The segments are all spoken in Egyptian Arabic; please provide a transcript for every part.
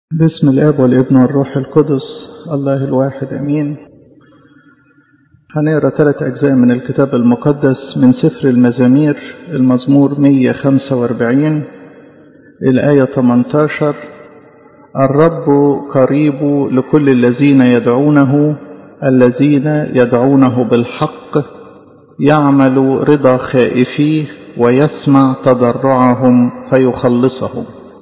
بسم الاب والابن والروح القدس الله الواحد امين هنقرا ثلاث اجزاء من الكتاب المقدس من سفر المزامير المزمور 145 الايه 18 الرب قريب لكل الذين يدعونه الذين يدعونه بالحق يعمل رضا خائفيه ويسمع تضرعهم فيخلصهم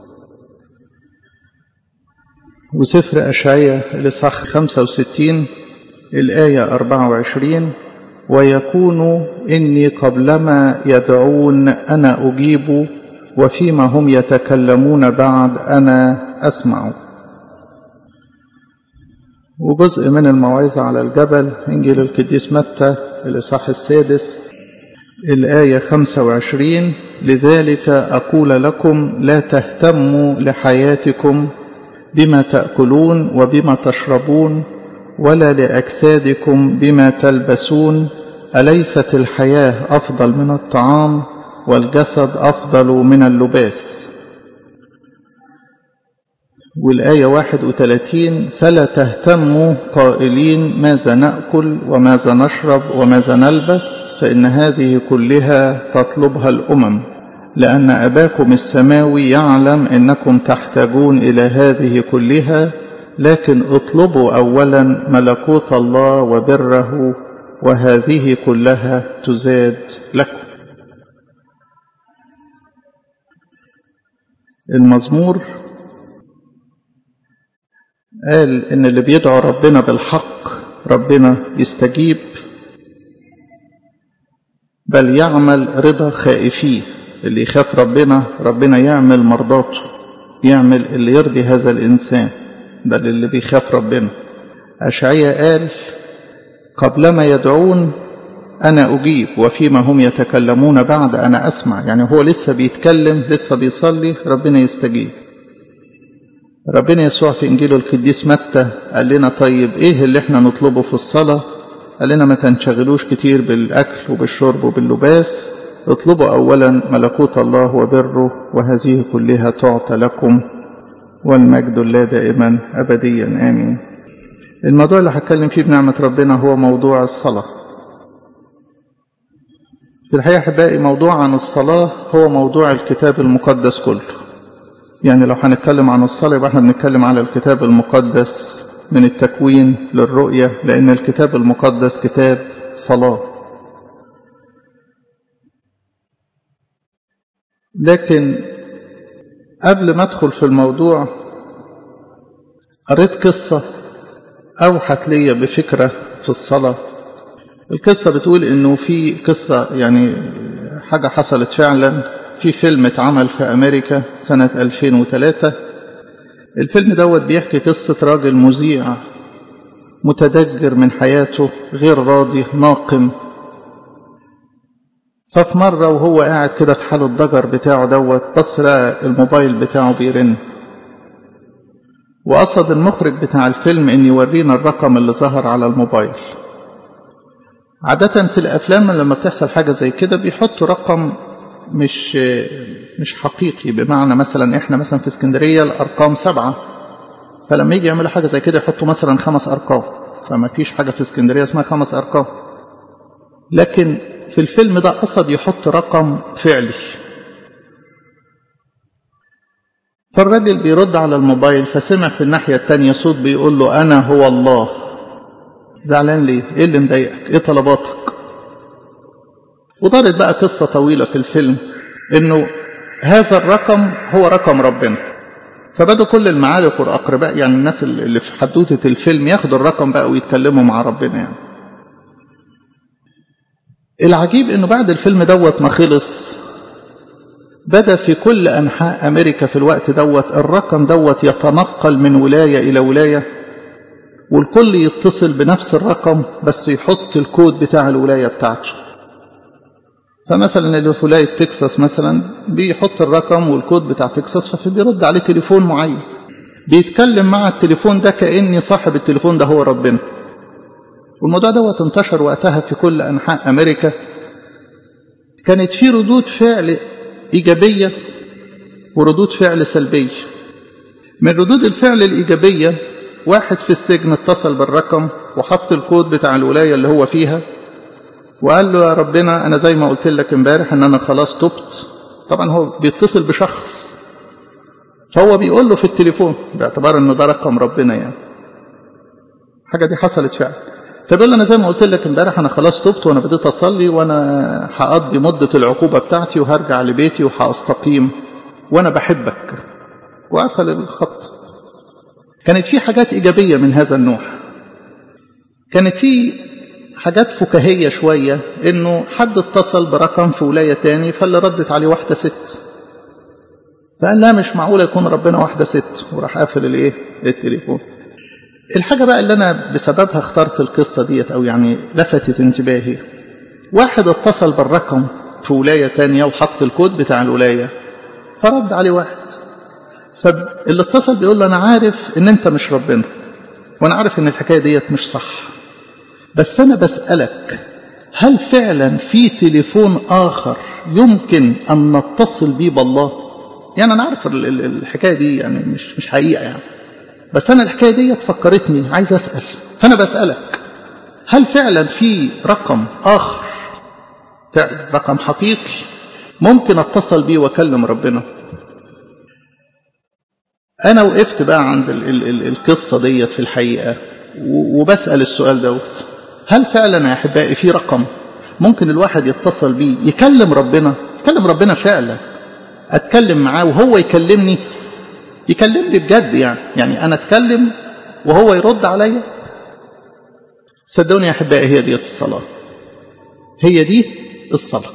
وسفر أشعية الإصحاح 65 الآية 24 ويكون إني قبلما يدعون أنا أجيب وفيما هم يتكلمون بعد أنا أسمع وجزء من الموعظة على الجبل إنجيل القديس متى الإصحاح السادس الآية 25 لذلك أقول لكم لا تهتموا لحياتكم بما تأكلون وبما تشربون ولا لأجسادكم بما تلبسون أليست الحياة أفضل من الطعام والجسد أفضل من اللباس والآية 31 فلا تهتموا قائلين ماذا نأكل وماذا نشرب وماذا نلبس فإن هذه كلها تطلبها الأمم لأن أباكم السماوي يعلم أنكم تحتاجون إلى هذه كلها لكن اطلبوا أولا ملكوت الله وبره وهذه كلها تزاد لكم المزمور قال إن اللي بيدعو ربنا بالحق ربنا يستجيب بل يعمل رضا خائفيه اللي يخاف ربنا ربنا يعمل مرضاته يعمل اللي يرضي هذا الإنسان ده اللي بيخاف ربنا أشعية قال قبلما يدعون أنا أجيب وفيما هم يتكلمون بعد أنا أسمع يعني هو لسه بيتكلم لسه بيصلي ربنا يستجيب ربنا يسوع في إنجيل القديس متى قال لنا طيب إيه اللي احنا نطلبه في الصلاة قال لنا ما تنشغلوش كتير بالأكل وبالشرب وباللباس اطلبوا أولا ملكوت الله وبره وهذه كلها تعطى لكم والمجد لا دائما أبديا آمين الموضوع اللي هتكلم فيه بنعمة ربنا هو موضوع الصلاة في الحقيقة أحبائي موضوع عن الصلاة هو موضوع الكتاب المقدس كله يعني لو هنتكلم عن الصلاة يبقى احنا بنتكلم على الكتاب المقدس من التكوين للرؤية لأن الكتاب المقدس كتاب صلاة لكن قبل ما ادخل في الموضوع قريت قصة أوحت لي بفكرة في الصلاة القصة بتقول إنه في قصة يعني حاجة حصلت فعلا في فيلم اتعمل في أمريكا سنة 2003 الفيلم دوت بيحكي قصة راجل مذيع متدجر من حياته غير راضي ناقم ففي مرة وهو قاعد كده في حال الضجر بتاعه دوت بص لقى الموبايل بتاعه بيرن وقصد المخرج بتاع الفيلم ان يورينا الرقم اللي ظهر على الموبايل عادة في الأفلام لما بتحصل حاجة زي كده بيحطوا رقم مش مش حقيقي بمعنى مثلا احنا مثلا في اسكندرية الأرقام سبعة فلما يجي يعملوا حاجة زي كده يحطوا مثلا خمس أرقام فما فيش حاجة في اسكندرية اسمها خمس أرقام لكن في الفيلم ده قصد يحط رقم فعلي فالراجل بيرد على الموبايل فسمع في الناحية التانية صوت بيقول له أنا هو الله زعلان ليه؟ إيه اللي مضايقك؟ إيه طلباتك؟ ودارت بقى قصة طويلة في الفيلم إنه هذا الرقم هو رقم ربنا فبدأ كل المعارف والأقرباء يعني الناس اللي في حدوتة الفيلم ياخدوا الرقم بقى ويتكلموا مع ربنا يعني العجيب انه بعد الفيلم دوت ما خلص بدا في كل انحاء امريكا في الوقت دوت الرقم دوت يتنقل من ولايه الى ولايه والكل يتصل بنفس الرقم بس يحط الكود بتاع الولايه بتاعته فمثلا اللي في ولايه تكساس مثلا بيحط الرقم والكود بتاع تكساس فبيرد عليه تليفون معين بيتكلم مع التليفون ده كاني صاحب التليفون ده هو ربنا والموضوع دوت انتشر وقتها في كل أنحاء أمريكا كانت في ردود فعل إيجابية وردود فعل سلبية من ردود الفعل الإيجابية واحد في السجن اتصل بالرقم وحط الكود بتاع الولاية اللي هو فيها وقال له يا ربنا أنا زي ما قلت لك امبارح إن أنا خلاص تبت طبعا هو بيتصل بشخص فهو بيقول له في التليفون باعتبار إنه ده رقم ربنا يعني حاجة دي حصلت فعلا فبيقول له أنا زي ما قلت لك امبارح أنا خلاص تبت وأنا بديت أصلي وأنا هقضي مدة العقوبة بتاعتي وهرجع لبيتي وهأستقيم وأنا بحبك وقفل الخط كانت في حاجات إيجابية من هذا النوع كانت في حاجات فكاهية شوية إنه حد اتصل برقم في ولاية تاني فاللي ردت عليه واحدة ست فقال لا مش معقول يكون ربنا واحدة ست وراح قافل الايه التليفون الحاجة بقى اللي أنا بسببها اخترت القصة ديت أو يعني لفتت انتباهي واحد اتصل بالرقم في ولاية تانية وحط الكود بتاع الولاية فرد عليه واحد فاللي اتصل بيقول له أنا عارف إن أنت مش ربنا وأنا عارف إن الحكاية ديت مش صح بس أنا بسألك هل فعلا في تليفون آخر يمكن أن نتصل بيه بالله يعني أنا عارف الحكاية دي يعني مش مش حقيقة يعني بس أنا الحكاية دي فكرتني عايز أسأل فأنا بسألك هل فعلا في رقم آخر فعلا رقم حقيقي ممكن أتصل بيه وأكلم ربنا أنا وقفت بقى عند ال ال ال القصة ديت في الحقيقة وبسأل السؤال دوت هل فعلا يا أحبائي في رقم ممكن الواحد يتصل بيه يكلم ربنا يكلم ربنا فعلا أتكلم معاه وهو يكلمني يكلمني بجد يعني يعني أنا أتكلم وهو يرد عليا صدقوني يا أحبائي هي دي الصلاة هي دي الصلاة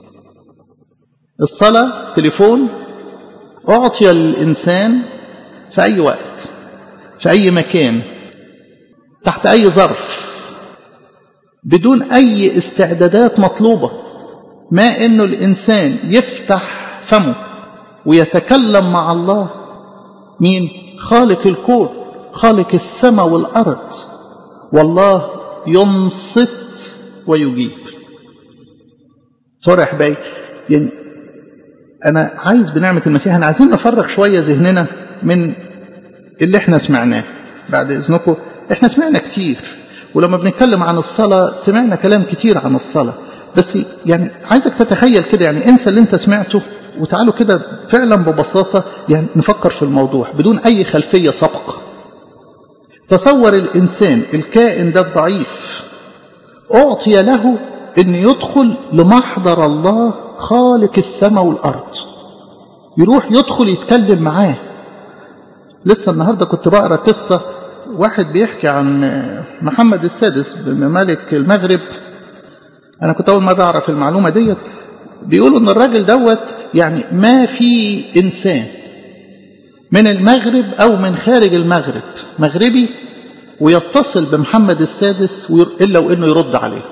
الصلاة تليفون أعطي للإنسان في أي وقت في أي مكان تحت أي ظرف بدون أي استعدادات مطلوبة ما إنه الإنسان يفتح فمه ويتكلم مع الله مين خالق الكون خالق السماء والأرض والله ينصت ويجيب صار يا أحبائي يعني أنا عايز بنعمة المسيح أنا عايزين نفرغ شوية ذهننا من اللي احنا سمعناه بعد إذنكم احنا سمعنا كتير ولما بنتكلم عن الصلاة سمعنا كلام كتير عن الصلاة بس يعني عايزك تتخيل كده يعني انسى اللي انت سمعته وتعالوا كده فعلا ببساطة يعني نفكر في الموضوع بدون أي خلفية سابقة تصور الإنسان الكائن ده الضعيف أعطي له أن يدخل لمحضر الله خالق السماء والأرض يروح يدخل يتكلم معاه لسه النهاردة كنت بقرأ قصة واحد بيحكي عن محمد السادس ملك المغرب أنا كنت أول مرة أعرف المعلومة ديت بيقولوا ان الراجل دوت يعني ما في انسان من المغرب او من خارج المغرب مغربي ويتصل بمحمد السادس الا وانه يرد عليه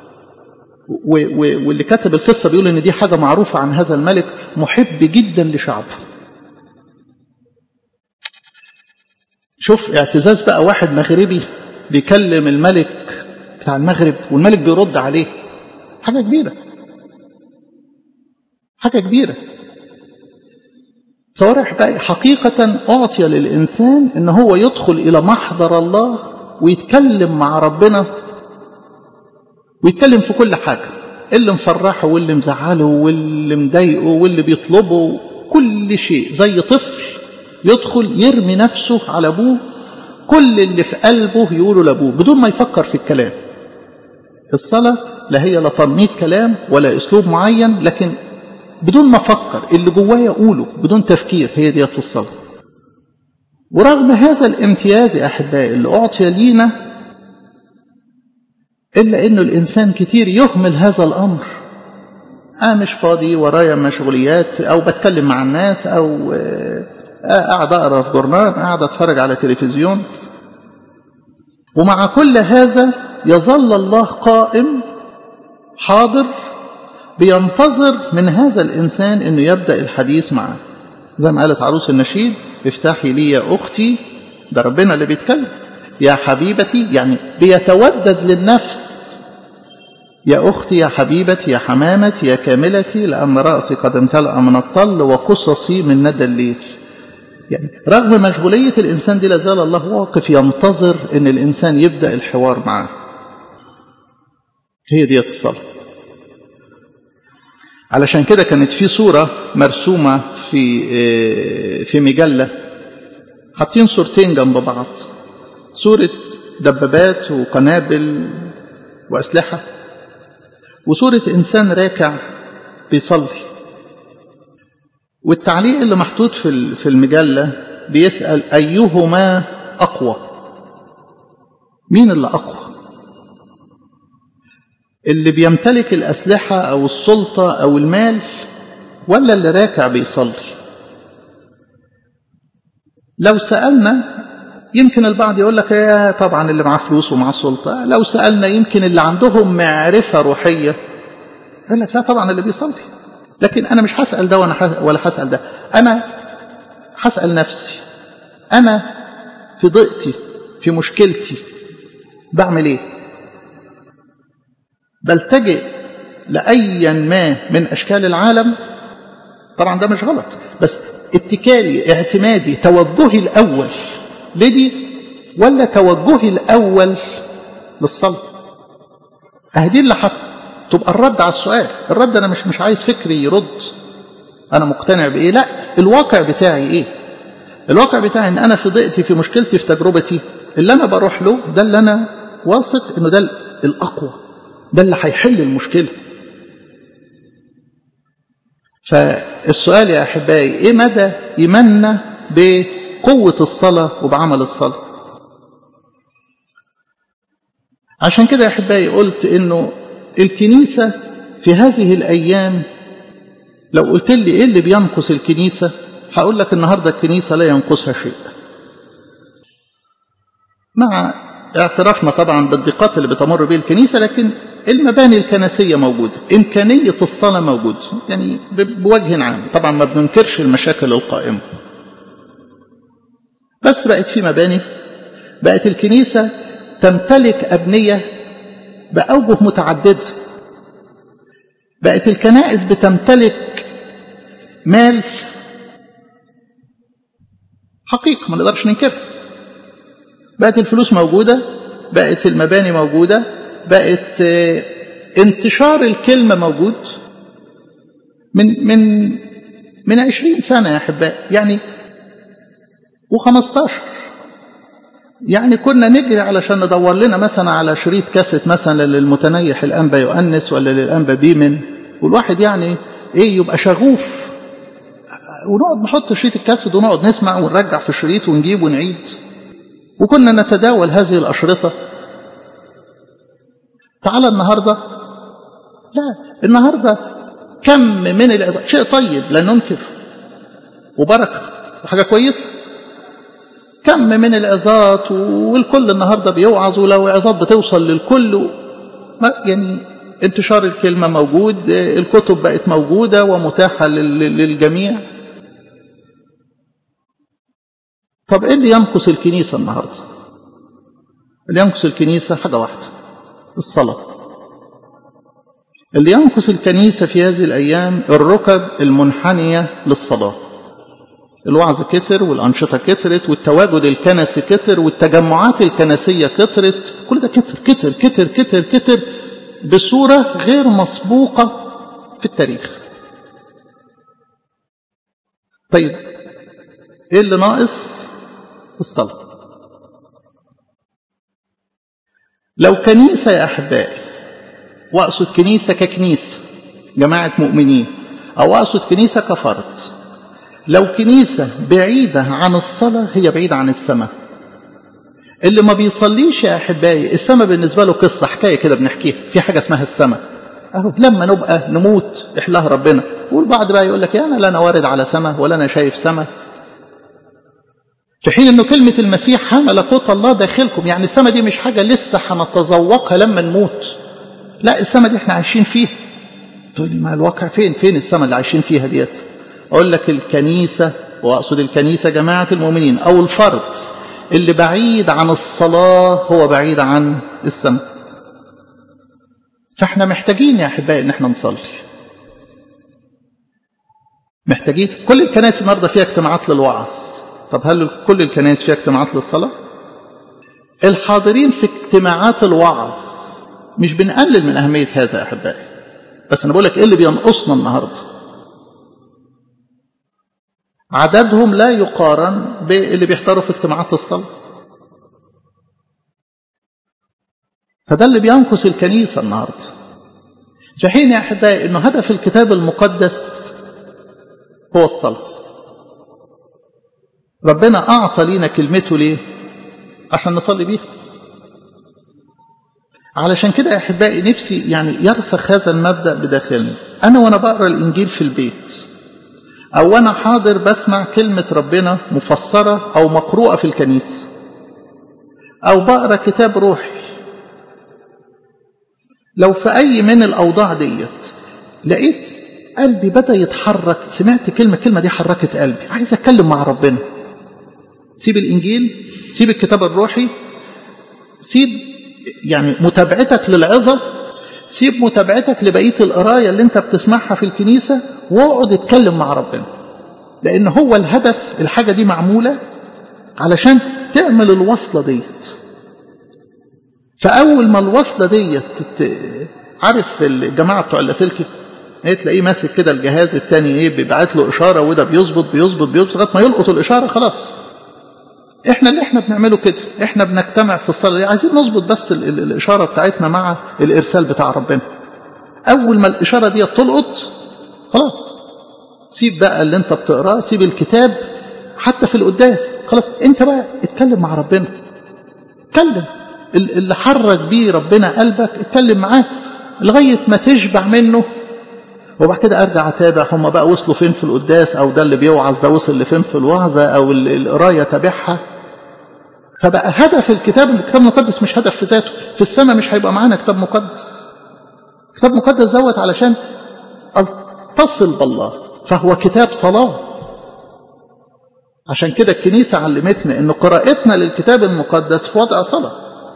واللي كتب القصه بيقول ان دي حاجه معروفه عن هذا الملك محب جدا لشعبه شوف اعتزاز بقى واحد مغربي بيكلم الملك بتاع المغرب والملك بيرد عليه حاجه كبيره حاجة كبيرة صوارح بقى حقيقة أعطي للإنسان إن هو يدخل إلى محضر الله ويتكلم مع ربنا ويتكلم في كل حاجة اللي مفرحه واللي مزعله واللي مضايقه واللي بيطلبه كل شيء زي طفل يدخل يرمي نفسه على أبوه كل اللي في قلبه يقوله لأبوه بدون ما يفكر في الكلام الصلاة لا هي لا تنميط كلام ولا أسلوب معين لكن بدون ما افكر اللي جوايا اقوله بدون تفكير هي ديت الصلاه ورغم هذا الامتياز يا احبائي اللي اعطي لينا الا انه الانسان كتير يهمل هذا الامر انا مش فاضي ورايا مشغوليات او بتكلم مع الناس او قاعد اقرا في جورنال قاعد اتفرج على تلفزيون ومع كل هذا يظل الله قائم حاضر بينتظر من هذا الإنسان أنه يبدأ الحديث معه زي ما قالت عروس النشيد افتحي لي يا أختي ده ربنا اللي بيتكلم يا حبيبتي يعني بيتودد للنفس يا أختي يا حبيبتي يا حمامتي يا كاملتي لأن رأسي قد امتلأ من الطل وقصصي من ندى الليل يعني رغم مشغولية الإنسان دي لازال الله واقف ينتظر إن الإنسان يبدأ الحوار معاه هي ديت الصلاة علشان كده كانت في صورة مرسومة في في مجلة حاطين صورتين جنب بعض صورة دبابات وقنابل وأسلحة وصورة إنسان راكع بيصلي والتعليق اللي محطوط في في المجلة بيسأل أيهما أقوى مين اللي أقوى اللي بيمتلك الأسلحة أو السلطة أو المال ولا اللي راكع بيصلي لو سألنا يمكن البعض يقول لك يا طبعا اللي معاه فلوس ومعاه سلطة لو سألنا يمكن اللي عندهم معرفة روحية يقول لك لا طبعا اللي بيصلي لكن أنا مش هسأل ده ولا هسأل ده أنا هسأل نفسي أنا في ضيقتي في مشكلتي بعمل إيه بلتجئ لأيا ما من أشكال العالم طبعا ده مش غلط بس اتكالي اعتمادي توجهي الأول لدي ولا توجهي الأول للصلاة أهدي اللي حط تبقى الرد على السؤال الرد أنا مش مش عايز فكري يرد أنا مقتنع بإيه لا الواقع بتاعي إيه الواقع بتاعي إن أنا في ضيقتي في مشكلتي في تجربتي اللي أنا بروح له ده اللي أنا واثق إنه ده الأقوى ده اللي هيحل المشكلة فالسؤال يا أحبائي إيه مدى إيماننا بقوة الصلاة وبعمل الصلاة عشان كده يا أحبائي قلت إنه الكنيسة في هذه الأيام لو قلت لي إيه اللي بينقص الكنيسة هقول لك النهاردة الكنيسة لا ينقصها شيء مع اعترافنا طبعا بالضيقات اللي بتمر به الكنيسة لكن المباني الكنسية موجودة إمكانية الصلاة موجودة يعني بوجه عام طبعا ما بننكرش المشاكل القائمة بس بقت في مباني بقت الكنيسة تمتلك أبنية بأوجه متعددة بقت الكنائس بتمتلك مال حقيقة ما نقدرش ننكرها بقت الفلوس موجودة بقت المباني موجودة بقت انتشار الكلمة موجود من من من عشرين سنة يا أحبائي يعني وخمستاشر يعني كنا نجري علشان ندور لنا مثلا على شريط كاسيت مثلا للمتنيح الأنبا يؤنس ولا للأنبا بيمن والواحد يعني ايه يبقى شغوف ونقعد نحط شريط الكاسيت ونقعد نسمع ونرجع في الشريط ونجيب ونعيد وكنا نتداول هذه الأشرطة تعالى النهاردة لا النهاردة كم من العظات شيء طيب لا ننكر وبركة وحاجة كويسة كم من العظات والكل النهاردة بيوعظ ولو عظات بتوصل للكل يعني انتشار الكلمة موجود الكتب بقت موجودة ومتاحة للجميع طب ايه اللي ينقص الكنيسة النهاردة اللي ينقص الكنيسة حاجة واحدة الصلاة اللي ينقص الكنيسة في هذه الأيام الركب المنحنية للصلاة الوعظ كتر والأنشطة كترت والتواجد الكنسي كتر والتجمعات الكنسية كترت كل ده كتر كتر كتر كتر كتر بصورة غير مسبوقة في التاريخ طيب ايه اللي ناقص الصلاة لو كنيسة يا أحبائي وأقصد كنيسة ككنيسة جماعة مؤمنين أو أقصد كنيسة كفرد لو كنيسة بعيدة عن الصلاة هي بعيدة عن السماء اللي ما بيصليش يا أحبائي السماء بالنسبة له قصة حكاية كده بنحكيها في حاجة اسمها السماء أهو لما نبقى نموت إحلاه ربنا والبعض بقى يقول لك يا أنا لا أنا وارد على سماء ولا أنا شايف سماء في حين انه كلمة المسيح ها ملكوت الله داخلكم يعني السماء دي مش حاجة لسه هنتذوقها لما نموت لا السماء دي احنا عايشين فيها تقول لي ما الواقع فين فين السماء اللي عايشين فيها ديت اقول لك الكنيسة واقصد الكنيسة جماعة المؤمنين او الفرد اللي بعيد عن الصلاة هو بعيد عن السماء فاحنا محتاجين يا احبائي ان احنا نصلي محتاجين كل الكنائس النهارده فيها اجتماعات للوعظ طب هل كل الكنائس فيها اجتماعات للصلاة الحاضرين في اجتماعات الوعظ مش بنقلل من أهمية هذا يا أحبائي بس أنا بقول لك إيه اللي بينقصنا النهاردة عددهم لا يقارن باللي بيحضروا في اجتماعات الصلاة فده اللي بينقص الكنيسة النهاردة في حين يا أحبائي أنه هدف الكتاب المقدس هو الصلاة ربنا أعطى لينا كلمته ليه عشان نصلي بيها علشان كده يا أحبائي نفسي يعني يرسخ هذا المبدأ بداخلنا أنا وأنا بقرأ الإنجيل في البيت أو أنا حاضر بسمع كلمة ربنا مفسرة أو مقروءة في الكنيسة أو بقرأ كتاب روحي لو في أي من الأوضاع ديت لقيت قلبي بدأ يتحرك سمعت كلمة كلمة دي حركت قلبي عايز أتكلم مع ربنا سيب الإنجيل سيب الكتاب الروحي سيب يعني متابعتك للعظة سيب متابعتك لبقية القراية اللي انت بتسمعها في الكنيسة واقعد اتكلم مع ربنا لأن هو الهدف الحاجة دي معمولة علشان تعمل الوصلة ديت فأول ما الوصلة ديت عارف الجماعة بتوع اللاسلكي ايه تلاقيه ماسك كده الجهاز التاني ايه بيبعت له اشاره وده بيظبط بيظبط بيظبط لغايه ما يلقط الاشاره خلاص احنا اللي احنا بنعمله كده احنا بنجتمع في الصلاه عايزين نظبط بس ال ال الاشاره بتاعتنا مع الارسال بتاع ربنا اول ما الاشاره دي تلقط خلاص سيب بقى اللي انت بتقراه سيب الكتاب حتى في القداس خلاص انت بقى اتكلم مع ربنا اتكلم اللي حرك بيه ربنا قلبك اتكلم معاه لغايه ما تشبع منه وبعد كده ارجع اتابع هم بقى وصلوا فين في القداس او ده اللي بيوعظ ده وصل لفين في الوعظه او القرايه تابعها فبقى هدف الكتاب الكتاب المقدس مش هدف في ذاته في السماء مش هيبقى معانا كتاب مقدس كتاب مقدس دوت علشان اتصل بالله فهو كتاب صلاه عشان كده الكنيسه علمتنا ان قراءتنا للكتاب المقدس في وضع صلاه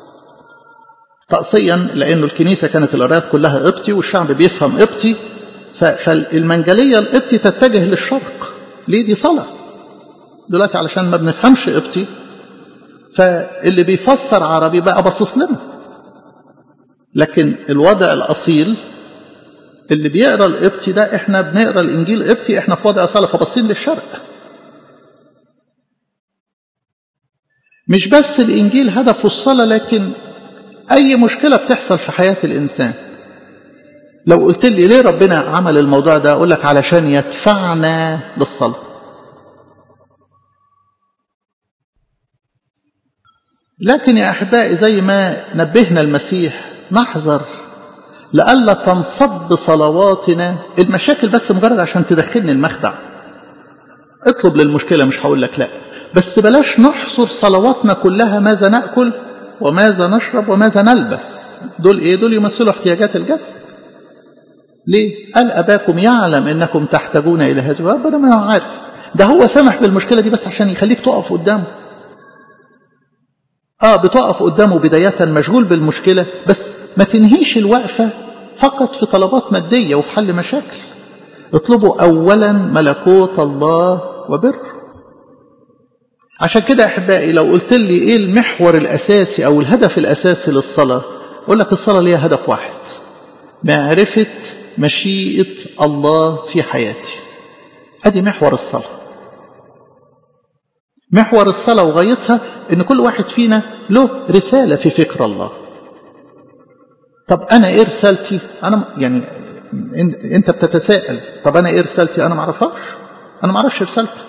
تقصيا لانه الكنيسه كانت القراءات كلها قبطي والشعب بيفهم قبطي فالمنجلية القبطي تتجه للشرق ليه دي صلاة دلوقتي علشان ما بنفهمش قبطي فاللي بيفسر عربي بقى باصص لنا لكن الوضع الأصيل اللي بيقرا القبطي ده احنا بنقرا الانجيل قبطي احنا في وضع صلاه فباصين للشرق مش بس الانجيل هدفه الصلاه لكن اي مشكله بتحصل في حياه الانسان لو قلت لي ليه ربنا عمل الموضوع ده اقول لك علشان يدفعنا للصلاه لكن يا احبائي زي ما نبهنا المسيح نحذر لئلا تنصب صلواتنا المشاكل بس مجرد عشان تدخلني المخدع اطلب للمشكله مش هقول لك لا بس بلاش نحصر صلواتنا كلها ماذا ناكل وماذا نشرب وماذا نلبس دول ايه دول يمثلوا احتياجات الجسد ليه قال اباكم يعلم انكم تحتاجون الى هذا ربنا ما عارف ده هو سمح بالمشكله دي بس عشان يخليك تقف قدامه اه بتقف قدامه بدايه مشغول بالمشكله بس ما تنهيش الوقفه فقط في طلبات ماديه وفي حل مشاكل اطلبوا اولا ملكوت الله وبره عشان كده يا احبائي لو قلت لي ايه المحور الاساسي او الهدف الاساسي للصلاه اقول لك الصلاه ليها هدف واحد معرفه مشيئه الله في حياتي ادي محور الصلاه محور الصلاه وغايتها ان كل واحد فينا له رساله في فكر الله طب انا ايه رسالتي انا يعني انت بتتساءل طب انا ايه رسالتي انا ما اعرفهاش انا ما اعرفش رسالتك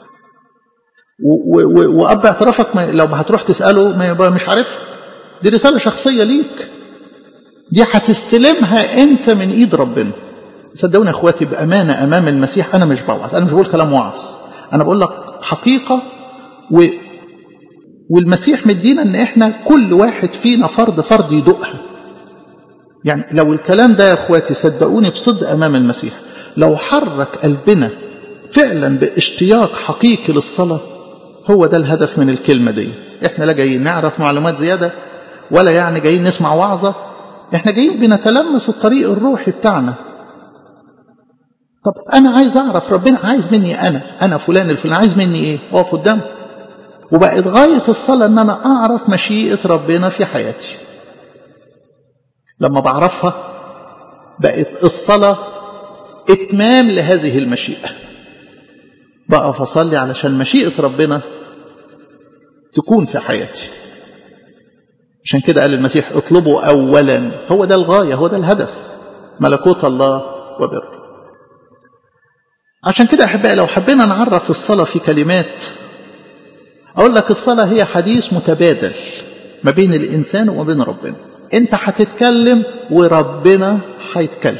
واب اعترافك ما لو هتروح تساله ما يبقى مش عارفها دي رساله شخصيه ليك دي هتستلمها انت من ايد ربنا صدقوني يا اخواتي بامانه امام المسيح انا مش بوعظ انا مش بقول كلام وعظ انا بقول لك حقيقه و والمسيح مدينا ان احنا كل واحد فينا فرد فرد يدقها يعني لو الكلام ده يا اخواتي صدقوني بصدق امام المسيح لو حرك قلبنا فعلا باشتياق حقيقي للصلاه هو ده الهدف من الكلمه ديت احنا لا جايين نعرف معلومات زياده ولا يعني جايين نسمع وعظه احنا جايين بنتلمس الطريق الروحي بتاعنا طب انا عايز اعرف ربنا عايز مني انا انا فلان الفلان عايز مني ايه اقف قدامه وبقت غايه الصلاه ان انا اعرف مشيئه ربنا في حياتي لما بعرفها بقت الصلاه اتمام لهذه المشيئه بقى فصلي علشان مشيئه ربنا تكون في حياتي عشان كده قال المسيح اطلبوا اولا هو ده الغايه هو ده الهدف ملكوت الله وبره عشان كده احبائي لو حبينا نعرف الصلاه في كلمات اقول لك الصلاه هي حديث متبادل ما بين الانسان وما بين ربنا انت هتتكلم وربنا هيتكلم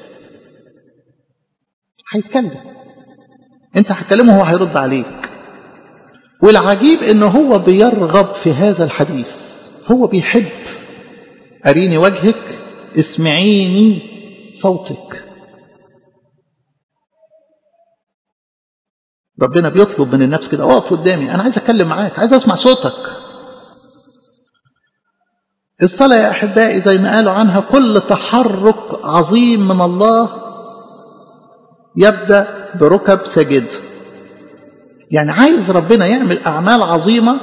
هيتكلم انت هتكلمه وهو هيرد عليك والعجيب ان هو بيرغب في هذا الحديث هو بيحب اريني وجهك اسمعيني صوتك ربنا بيطلب من النفس كده اقف قدامي انا عايز اتكلم معاك عايز اسمع صوتك الصلاة يا أحبائي زي ما قالوا عنها كل تحرك عظيم من الله يبدأ بركب سجد يعني عايز ربنا يعمل أعمال عظيمة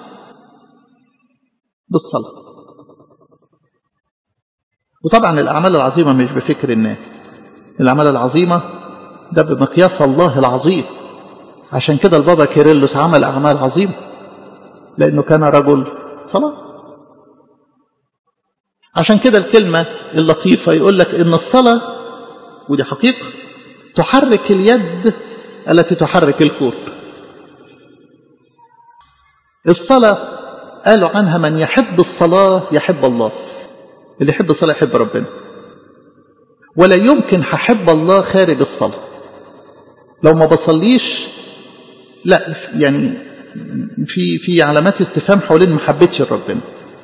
بالصلاة وطبعا الأعمال العظيمة مش بفكر الناس الأعمال العظيمة ده بمقياس الله العظيم عشان كده البابا كيرلس عمل أعمال عظيمة لأنه كان رجل صلاة عشان كده الكلمة اللطيفة يقول لك إن الصلاة ودي حقيقة تحرك اليد التي تحرك الكون الصلاة قالوا عنها من يحب الصلاة يحب الله اللي يحب الصلاة يحب ربنا ولا يمكن هحب الله خارج الصلاة لو ما بصليش لا يعني في في علامات استفهام حوالين محبتش لربنا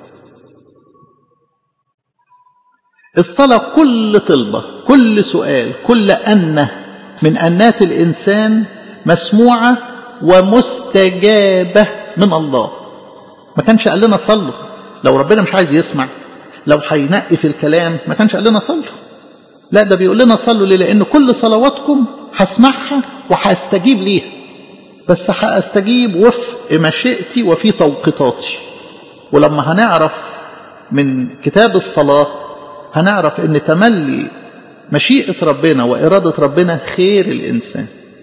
الصلاة كل طلبة كل سؤال كل أنة من أنات الإنسان مسموعة ومستجابة من الله ما كانش قال لنا صلوا لو ربنا مش عايز يسمع لو هينقي في الكلام ما كانش قال لنا صلوا لا ده بيقول لنا صلوا ليه لأن كل صلواتكم هسمعها وهستجيب ليها بس هستجيب وفق مشيئتي وفي توقيتاتي ولما هنعرف من كتاب الصلاه هنعرف ان تملي مشيئة ربنا وإرادة ربنا خير الإنسان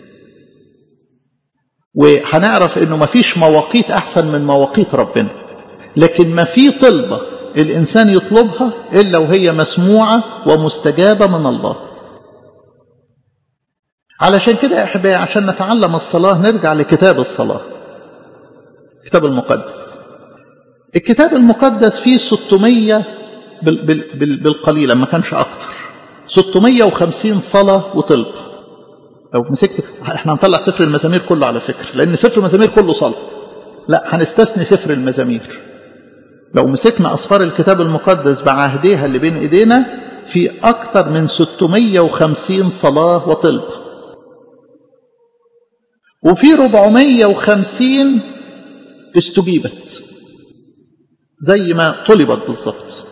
وهنعرف انه مفيش مواقيت أحسن من مواقيت ربنا لكن ما في طلبة الإنسان يطلبها إلا وهي مسموعة ومستجابة من الله علشان كده يا أحبائي عشان نتعلم الصلاة نرجع لكتاب الصلاة الكتاب المقدس الكتاب المقدس فيه 600 بالقليل ما كانش أكتر 650 صلاة وطلب لو مسكت احنا هنطلع سفر المزامير كله على فكرة لأن سفر المزامير كله صلاة لا هنستثني سفر المزامير لو مسكنا أصفار الكتاب المقدس بعهديها اللي بين إيدينا في أكتر من 650 صلاة وطلب وفي 450 استجيبت زي ما طلبت بالظبط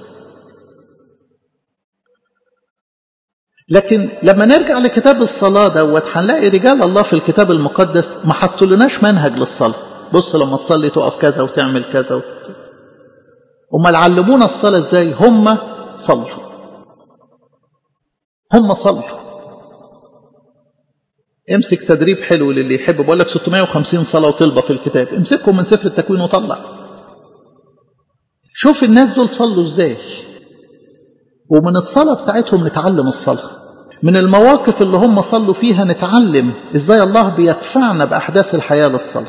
لكن لما نرجع لكتاب الصلاة دوت هنلاقي رجال الله في الكتاب المقدس ما حطولناش منهج للصلاة بص لما تصلي تقف كذا وتعمل كذا وت... هم علمونا الصلاة ازاي هم صلوا هم صلوا امسك تدريب حلو للي يحب بقول لك 650 صلاة وطلبة في الكتاب امسكهم من سفر التكوين وطلع شوف الناس دول صلوا ازاي ومن الصلاة بتاعتهم نتعلم الصلاة من المواقف اللي هم صلوا فيها نتعلم ازاي الله بيدفعنا بأحداث الحياة للصلاة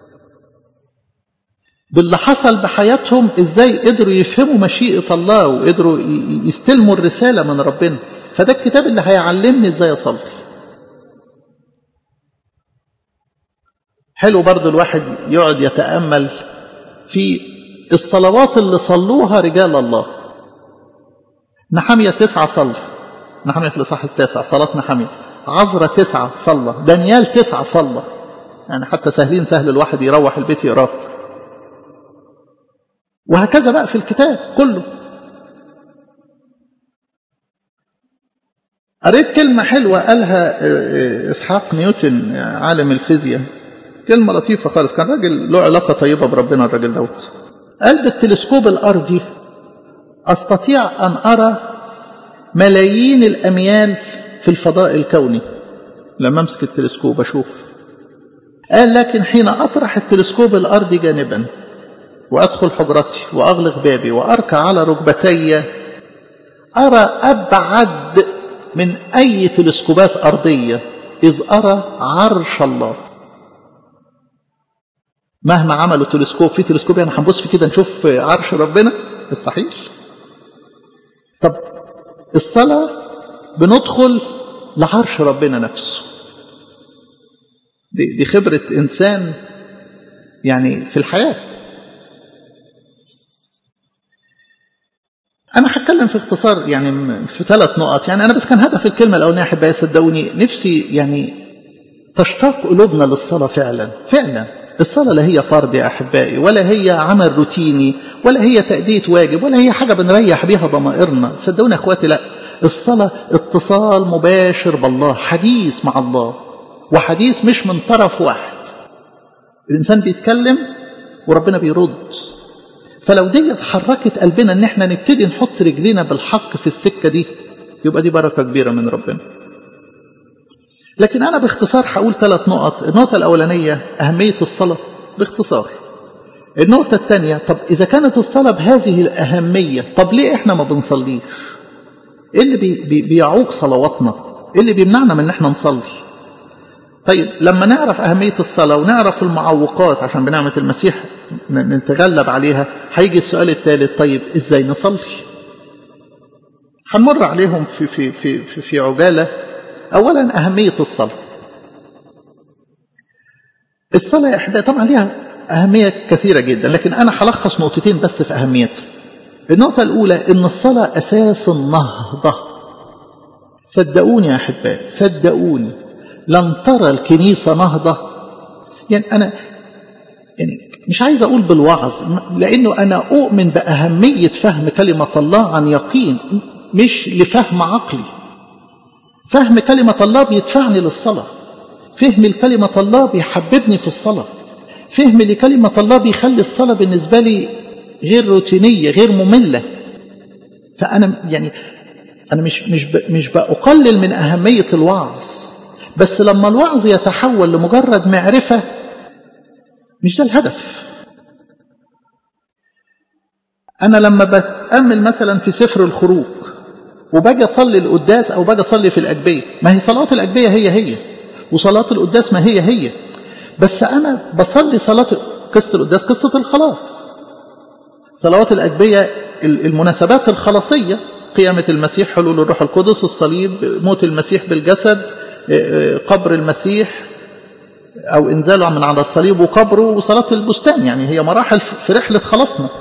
باللي حصل بحياتهم ازاي قدروا يفهموا مشيئة الله وقدروا يستلموا الرسالة من ربنا فده الكتاب اللي هيعلمني ازاي اصلي حلو برضو الواحد يقعد يتأمل في الصلوات اللي صلوها رجال الله نحمية تسعة صلى نحمية في الإصحاح التاسع صلاة نحمية عزرة تسعة صلى دانيال تسعة صلى يعني حتى سهلين سهل الواحد يروح البيت يقراه وهكذا بقى في الكتاب كله قريت كلمة حلوة قالها إسحاق نيوتن عالم الفيزياء كلمة لطيفة خالص كان راجل له علاقة طيبة بربنا الراجل دوت قال بالتلسكوب الأرضي أستطيع أن أرى ملايين الأميال في الفضاء الكوني لما أمسك التلسكوب أشوف قال لكن حين أطرح التلسكوب الأرضي جانبا وأدخل حجرتي وأغلق بابي وأركع على ركبتي أرى أبعد من أي تلسكوبات أرضية إذ أرى عرش الله مهما عملوا تلسكوب في تلسكوب يعني هنبص في كده نشوف عرش ربنا مستحيل طب الصلاة بندخل لعرش ربنا نفسه دي, دي خبرة إنسان يعني في الحياة أنا هتكلم في اختصار يعني في ثلاث نقط يعني أنا بس كان هدف الكلمة الأولانية أحبائي صدقوني نفسي يعني تشتاق قلوبنا للصلاة فعلا فعلا الصلاة لا هي فرض يا أحبائي ولا هي عمل روتيني ولا هي تأدية واجب ولا هي حاجة بنريح بيها ضمائرنا صدقوني يا أخواتي لا الصلاة اتصال مباشر بالله حديث مع الله وحديث مش من طرف واحد الإنسان بيتكلم وربنا بيرد فلو دي اتحركت قلبنا ان احنا نبتدي نحط رجلينا بالحق في السكة دي يبقى دي بركة كبيرة من ربنا لكن أنا باختصار هقول ثلاث نقط النقطة الأولانية أهمية الصلاة باختصار النقطة الثانية طب إذا كانت الصلاة بهذه الأهمية طب ليه إحنا ما بنصليش إيه اللي بي بي بيعوق صلواتنا إيه اللي بيمنعنا من إن إحنا نصلي طيب لما نعرف أهمية الصلاة ونعرف المعوقات عشان بنعمة المسيح نتغلب عليها هيجي السؤال الثالث طيب إزاي نصلي هنمر عليهم في, في, في, في, في عجالة أولا أهمية الصلاة الصلاة إحدى طبعا ليها أهمية كثيرة جدا لكن أنا هلخص نقطتين بس في أهميتها النقطة الأولى إن الصلاة أساس النهضة صدقوني يا أحبائي صدقوني لن ترى الكنيسة نهضة يعني أنا يعني مش عايز أقول بالوعظ لأنه أنا أؤمن بأهمية فهم كلمة الله عن يقين مش لفهم عقلي فهم كلمة الله بيدفعني للصلاة فهم الكلمة الله بيحببني في الصلاة فهم لكلمة الله بيخلي الصلاة بالنسبة لي غير روتينية غير مملة فأنا يعني أنا مش مش مش بقلل من أهمية الوعظ بس لما الوعظ يتحول لمجرد معرفة مش ده الهدف أنا لما بتأمل مثلا في سفر الخروج وباجي أصلي القداس أو باجي أصلي في الأجبية ما هي صلاة الأجبية هي هي وصلاة القداس ما هي هي بس أنا بصلي صلاة قصة القداس قصة الخلاص صلوات الأجبية المناسبات الخلاصية قيامة المسيح حلول الروح القدس الصليب موت المسيح بالجسد قبر المسيح أو إنزاله من على الصليب وقبره وصلاة البستان يعني هي مراحل في رحلة خلاصنا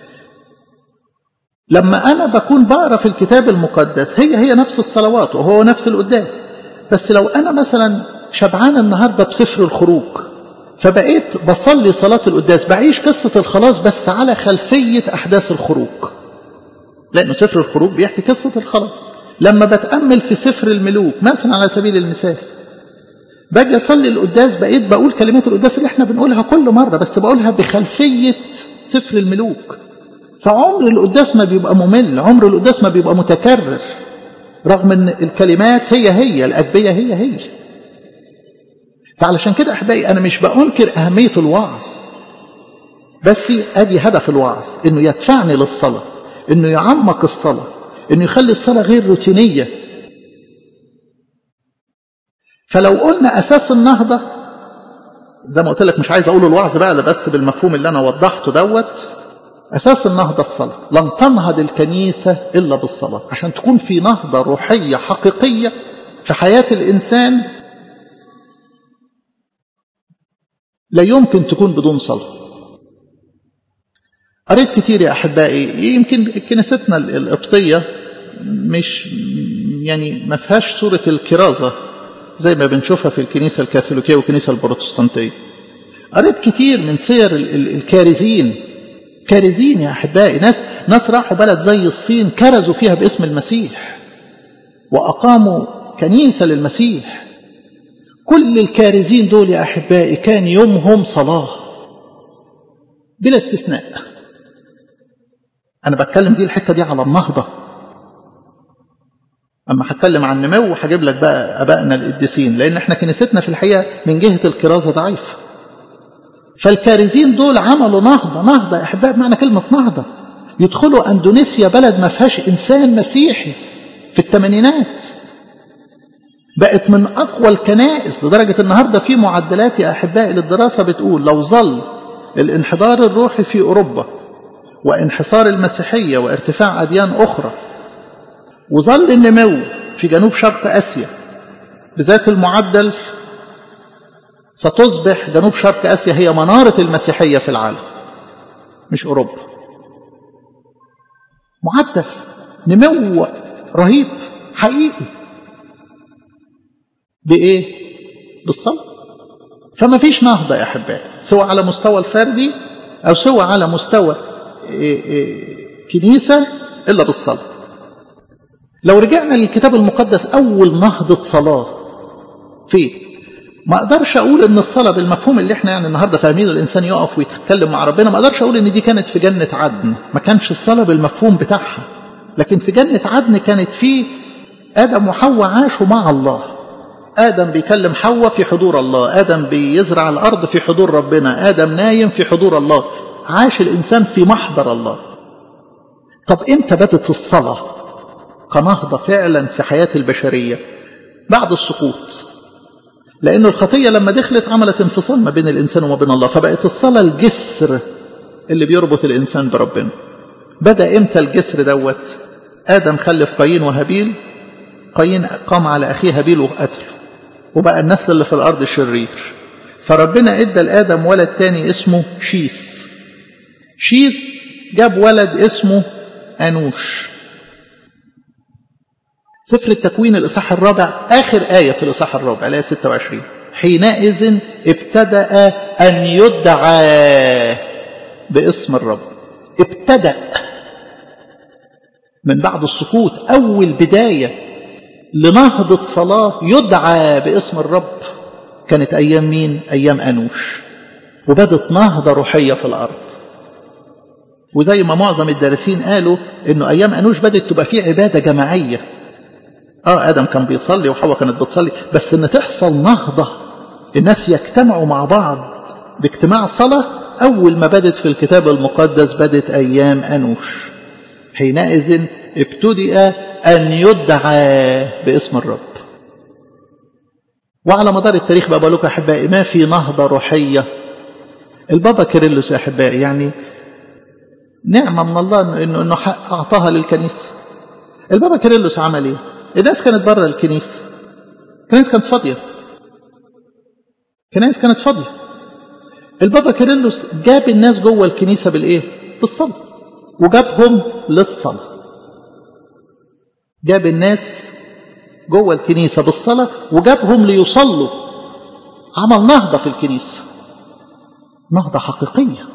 لما أنا بكون بقرا في الكتاب المقدس هي هي نفس الصلوات وهو نفس القداس بس لو أنا مثلا شبعان النهاردة بسفر الخروج فبقيت بصلي صلاة القداس بعيش قصة الخلاص بس على خلفية أحداث الخروج لأنه سفر الخروج بيحكي قصة الخلاص لما بتأمل في سفر الملوك مثلا على سبيل المثال باجي أصلي القداس بقيت بقول كلمات القداس اللي احنا بنقولها كل مرة بس بقولها بخلفية سفر الملوك فعمر القداس ما بيبقى ممل عمر القداس ما بيبقى متكرر رغم ان الكلمات هي هي الأدبية هي هي فعلشان كده أحبائي أنا مش بأنكر أهمية الوعظ بس أدي هدف الوعظ إنه يدفعني للصلاة إنه يعمق الصلاة إنه يخلي الصلاة غير روتينية فلو قلنا أساس النهضة زي ما قلت لك مش عايز أقول الوعظ بقى بس بالمفهوم اللي أنا وضحته دوت أساس النهضة الصلاة لن تنهض الكنيسة إلا بالصلاة عشان تكون في نهضة روحية حقيقية في حياة الإنسان لا يمكن تكون بدون صلاة قريت كتير يا أحبائي يمكن كنيستنا القبطية مش يعني ما فيهاش صورة الكرازة زي ما بنشوفها في الكنيسة الكاثوليكية والكنيسة البروتستانتية قريت كتير من سير الكارزين كارزين يا أحبائي ناس ناس راحوا بلد زي الصين كرزوا فيها باسم المسيح وأقاموا كنيسة للمسيح كل الكارزين دول يا أحبائي كان يومهم صلاة بلا استثناء أنا بتكلم دي الحتة دي على النهضة أما هتكلم عن نمو هجيب لك بقى أبائنا القديسين لأن احنا كنيستنا في الحقيقة من جهة الكرازة ضعيفة فالكارزين دول عملوا نهضة نهضة يا أحبائي بمعنى كلمة نهضة يدخلوا أندونيسيا بلد ما فيهاش إنسان مسيحي في الثمانينات بقت من أقوى الكنائس لدرجة النهاردة في معدلات يا أحبائي للدراسة بتقول لو ظل الانحدار الروحي في أوروبا وانحصار المسيحية وارتفاع أديان أخرى وظل النمو في جنوب شرق آسيا بذات المعدل ستصبح جنوب شرق آسيا هي منارة المسيحية في العالم مش أوروبا معدل نمو رهيب حقيقي بإيه؟ بالصلاة فما فيش نهضة يا أحبائي سواء على مستوى الفردي أو سواء على مستوى إيه إيه كنيسة إلا بالصلاة لو رجعنا للكتاب المقدس أول نهضة صلاة فين؟ ما اقدرش اقول ان الصلاه بالمفهوم اللي احنا يعني النهارده فاهمينه الانسان يقف ويتكلم مع ربنا ما اقدرش اقول ان دي كانت في جنه عدن ما كانش الصلاه بالمفهوم بتاعها لكن في جنه عدن كانت في ادم وحواء عاشوا مع الله ادم بيكلم حواء في حضور الله ادم بيزرع الارض في حضور ربنا ادم نايم في حضور الله عاش الانسان في محضر الله طب امتى بدت الصلاه كنهضه فعلا في حياه البشريه بعد السقوط لأن الخطية لما دخلت عملت انفصال ما بين الإنسان وما بين الله فبقت الصلاة الجسر اللي بيربط الإنسان بربنا بدأ إمتى الجسر دوت آدم خلف قايين وهابيل قايين قام على أخيه هابيل وقتله وبقى النسل اللي في الأرض شرير فربنا إدى لآدم ولد تاني اسمه شيس شيس جاب ولد اسمه أنوش سفر التكوين الإصحاح الرابع آخر آية في الإصحاح الرابع الآية 26 حينئذ ابتدأ أن يدعى باسم الرب ابتدأ من بعد السقوط أول بداية لنهضة صلاة يدعى باسم الرب كانت أيام مين؟ أيام أنوش وبدت نهضة روحية في الأرض وزي ما معظم الدارسين قالوا انه ايام انوش بدات تبقى في عباده جماعيه اه ادم كان بيصلي وحواء كانت بتصلي بس ان تحصل نهضه الناس يجتمعوا مع بعض باجتماع صلاه اول ما بدت في الكتاب المقدس بدت ايام انوش حينئذ ابتدأ ان يدعى باسم الرب وعلى مدار التاريخ بقى بقول لكم احبائي ما في نهضه روحيه البابا كيرلس يا احبائي يعني نعمه من الله انه انه اعطاها للكنيسه البابا كيرلس عمل ايه الناس كانت بره الكنيسة الكنيسة كانت فاضية الكنيسة كانت فاضية البابا كيرلس جاب الناس جوه الكنيسة بالإيه؟ بالصلاة وجابهم للصلاة جاب الناس جوه الكنيسة بالصلاة وجابهم ليصلوا عمل نهضة في الكنيسة نهضة حقيقية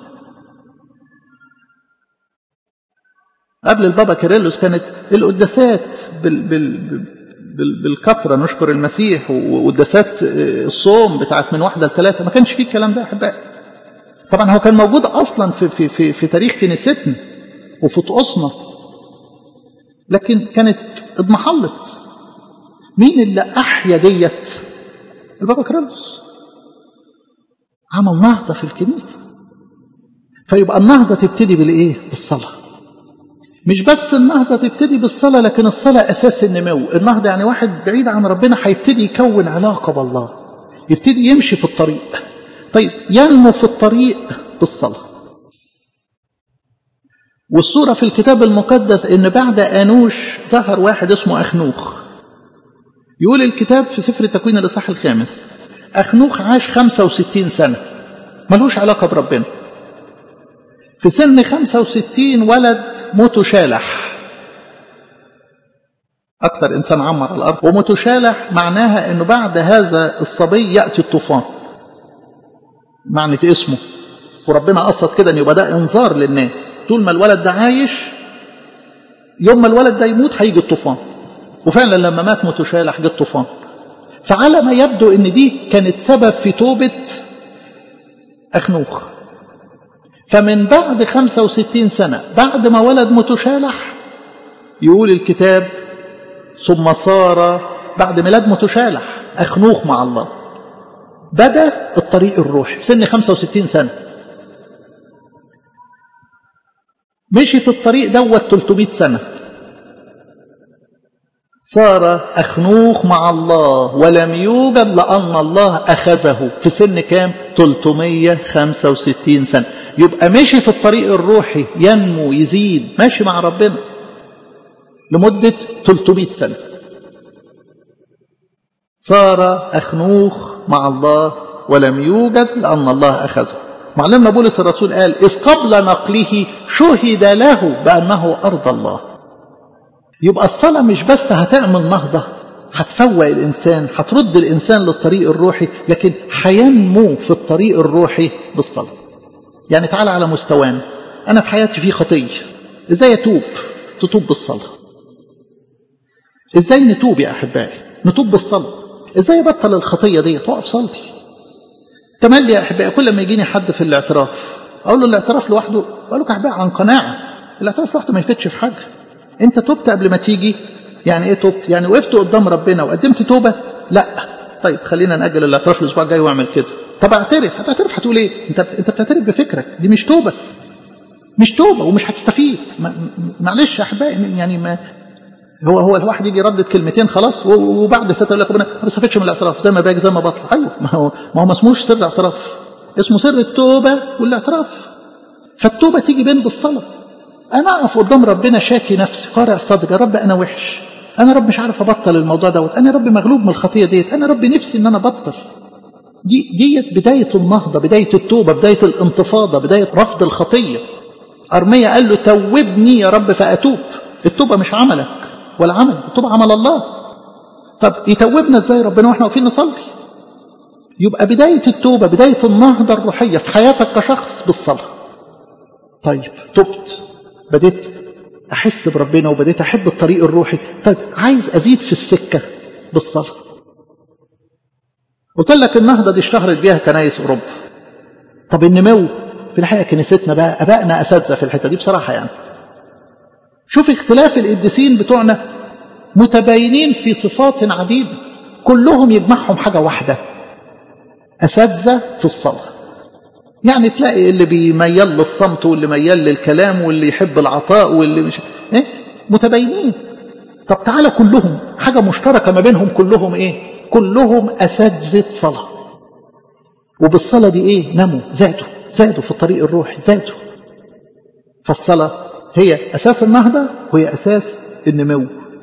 قبل البابا كيرلس كانت القداسات بال بال بال بالكثره نشكر المسيح وقداسات الصوم بتاعت من واحده لثلاثه ما كانش فيه الكلام ده احبائي طبعا هو كان موجود اصلا في في في, في تاريخ كنيستنا وفي طقوسنا لكن كانت اضمحلت مين اللي احيا ديت البابا كيرلس عمل نهضه في الكنيسه فيبقى النهضه تبتدي بالايه بالصلاه مش بس النهضة تبتدي بالصلاة لكن الصلاة أساس النمو النهضة يعني واحد بعيد عن ربنا هيبتدي يكون علاقة بالله يبتدي يمشي في الطريق طيب ينمو في الطريق بالصلاة والصورة في الكتاب المقدس إن بعد أنوش ظهر واحد اسمه أخنوخ يقول الكتاب في سفر التكوين الإصحاح الخامس أخنوخ عاش 65 سنة ملوش علاقة بربنا في سن 65 ولد متشالح أكثر إنسان عمر الأرض ومتشالح معناها أنه بعد هذا الصبي يأتي الطوفان معنى اسمه وربنا قصد كده أن يبقى ده إنذار للناس طول ما الولد ده عايش يوم ما الولد ده يموت هيجي الطوفان وفعلا لما مات متشالح جه الطوفان فعلى ما يبدو ان دي كانت سبب في توبة أخنوخ فمن بعد 65 سنة بعد ما ولد متشالح يقول الكتاب ثم صار بعد ميلاد متشالح أخنوخ مع الله بدأ الطريق الروحي في سن 65 سنة مشي في الطريق دوت 300 سنة صار أخنوخ مع الله ولم يوجد لأن الله أخذه في سن كام 365 سنة يبقى مشي في الطريق الروحي ينمو يزيد ماشي مع ربنا لمدة 300 سنة صار أخنوخ مع الله ولم يوجد لأن الله أخذه معلمنا بولس الرسول قال إذ قبل نقله شهد له بأنه أرض الله يبقى الصلاة مش بس هتعمل نهضة هتفوق الإنسان هترد الإنسان للطريق الروحي لكن هينمو في الطريق الروحي بالصلاة يعني تعالى على مستوانا أنا في حياتي في خطية إزاي أتوب تتوب بالصلاة إزاي نتوب يا أحبائي نتوب بالصلاة إزاي أبطل الخطية دي تقف صلتي تملي يا أحبائي كل ما يجيني حد في الاعتراف أقول له الاعتراف لوحده أقول لك أحبائي عن قناعة الاعتراف لوحده ما يفتش في حاجة أنت تبت قبل ما تيجي يعني إيه تبت يعني وقفت قدام ربنا وقدمت توبة لا طيب خلينا نأجل الاعتراف الأسبوع الجاي وأعمل كده طب اعترف هتعترف هتقول إيه أنت أنت بتعترف بفكرك دي مش توبة مش توبة ومش هتستفيد معلش يا أحبائي يعني ما هو هو الواحد يجي يردد كلمتين خلاص وبعد فتره يقول لك ربنا ما بستفدش من الاعتراف زي ما باجي زي ما بطلع ايوه ما هو ما هو ما اسموش سر اعتراف اسمه سر التوبه والاعتراف فالتوبه تيجي بين بالصلاه انا اقف قدام ربنا شاكي نفسي قارع صدري يا رب انا وحش انا رب مش عارف ابطل الموضوع دوت انا رب مغلوب من الخطيه ديت انا رب نفسي ان انا ابطل دي ديت بدايه النهضه بدايه التوبه بدايه الانتفاضه بدايه رفض الخطيه ارميا قال له توبني يا رب فاتوب التوبه مش عملك ولا عمل التوبة عمل الله طب يتوبنا ازاي ربنا واحنا واقفين نصلي يبقى بداية التوبة بداية النهضة الروحية في حياتك كشخص بالصلاة طيب تبت بديت أحس بربنا وبديت أحب الطريق الروحي طيب عايز أزيد في السكة بالصلاة قلت لك النهضة دي اشتهرت بيها كنايس أوروبا طب النمو في الحقيقة كنيستنا بقى أبائنا أساتذة في الحتة دي بصراحة يعني شوف اختلاف القديسين بتوعنا متباينين في صفات عديدة كلهم يجمعهم حاجة واحدة أساتذة في الصلاة يعني تلاقي اللي بيميل للصمت واللي ميال للكلام واللي يحب العطاء واللي مش إيه؟ متباينين طب تعالى كلهم حاجة مشتركة ما بينهم كلهم ايه كلهم أساتذة صلاة وبالصلاة دي ايه نموا زادوا زادوا في الطريق الروحي زادوا فالصلاة هي أساس النهضة وهي أساس النمو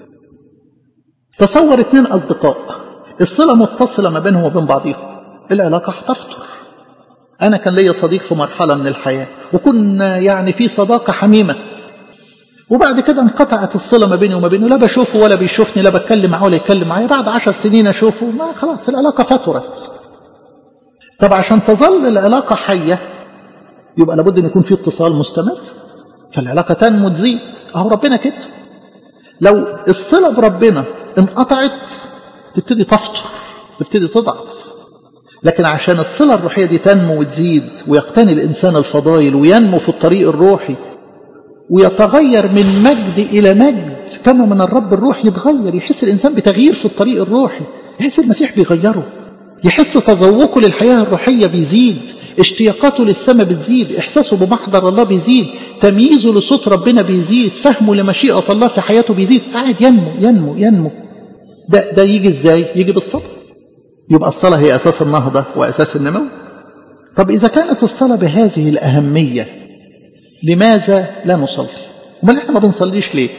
تصور اتنين أصدقاء الصلة متصلة ما بينهم وبين بعضهم العلاقة هتفتر أنا كان ليا صديق في مرحلة من الحياة وكنا يعني في صداقة حميمة وبعد كده انقطعت الصلة ما بيني وما بينه لا بشوفه ولا بيشوفني لا بتكلم معاه ولا يتكلم معايا بعد عشر سنين أشوفه ما خلاص العلاقة فترت طب عشان تظل العلاقة حية يبقى لابد أن يكون في اتصال مستمر فالعلاقة تنمو تزيد أهو ربنا كده لو الصلة بربنا انقطعت تبتدي تفطر تبتدي تضعف لكن عشان الصلة الروحية دي تنمو وتزيد ويقتني الإنسان الفضائل وينمو في الطريق الروحي ويتغير من مجد إلى مجد كما من الرب الروح يتغير يحس الإنسان بتغيير في الطريق الروحي يحس المسيح بيغيره يحس تذوقه للحياة الروحية بيزيد اشتياقاته للسماء بتزيد احساسه بمحضر الله بيزيد تمييزه لصوت ربنا بيزيد فهمه لمشيئة الله في حياته بيزيد قاعد ينمو ينمو ينمو ده, ده يجي ازاي يجي بالصلاة يبقى الصلاة هي أساس النهضة وأساس النمو طب إذا كانت الصلاة بهذه الأهمية لماذا لا نصلي وما احنا ما بنصليش ليه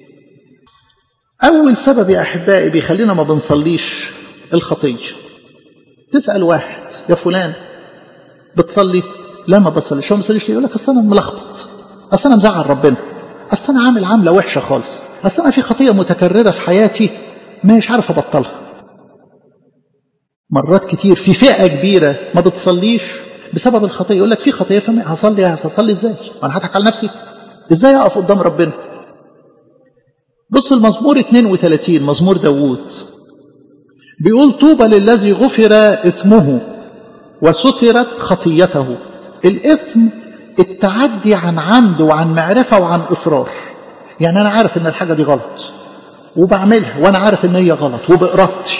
أول سبب يا أحبائي بيخلينا ما بنصليش الخطية تسأل واحد يا فلان بتصلي لا ما بصليش هو ما بصليش ليه يقول لك اصل انا ملخبط اصل انا مزعل ربنا اصل انا عامل عامله وحشه خالص اصل انا في خطيه متكرره في حياتي مش عارف ابطلها مرات كتير في فئه كبيره ما بتصليش بسبب الخطيه يقول لك في خطيه فما هصلي هصلي ازاي انا هضحك على نفسي ازاي اقف قدام ربنا بص المزمور 32 مزمور داوود بيقول طوبى للذي غفر إثمه وسترت خطيته الإثم التعدي عن عمد وعن معرفة وعن إصرار يعني أنا عارف إن الحاجة دي غلط وبعملها وأنا عارف إن هي غلط وبإرادتي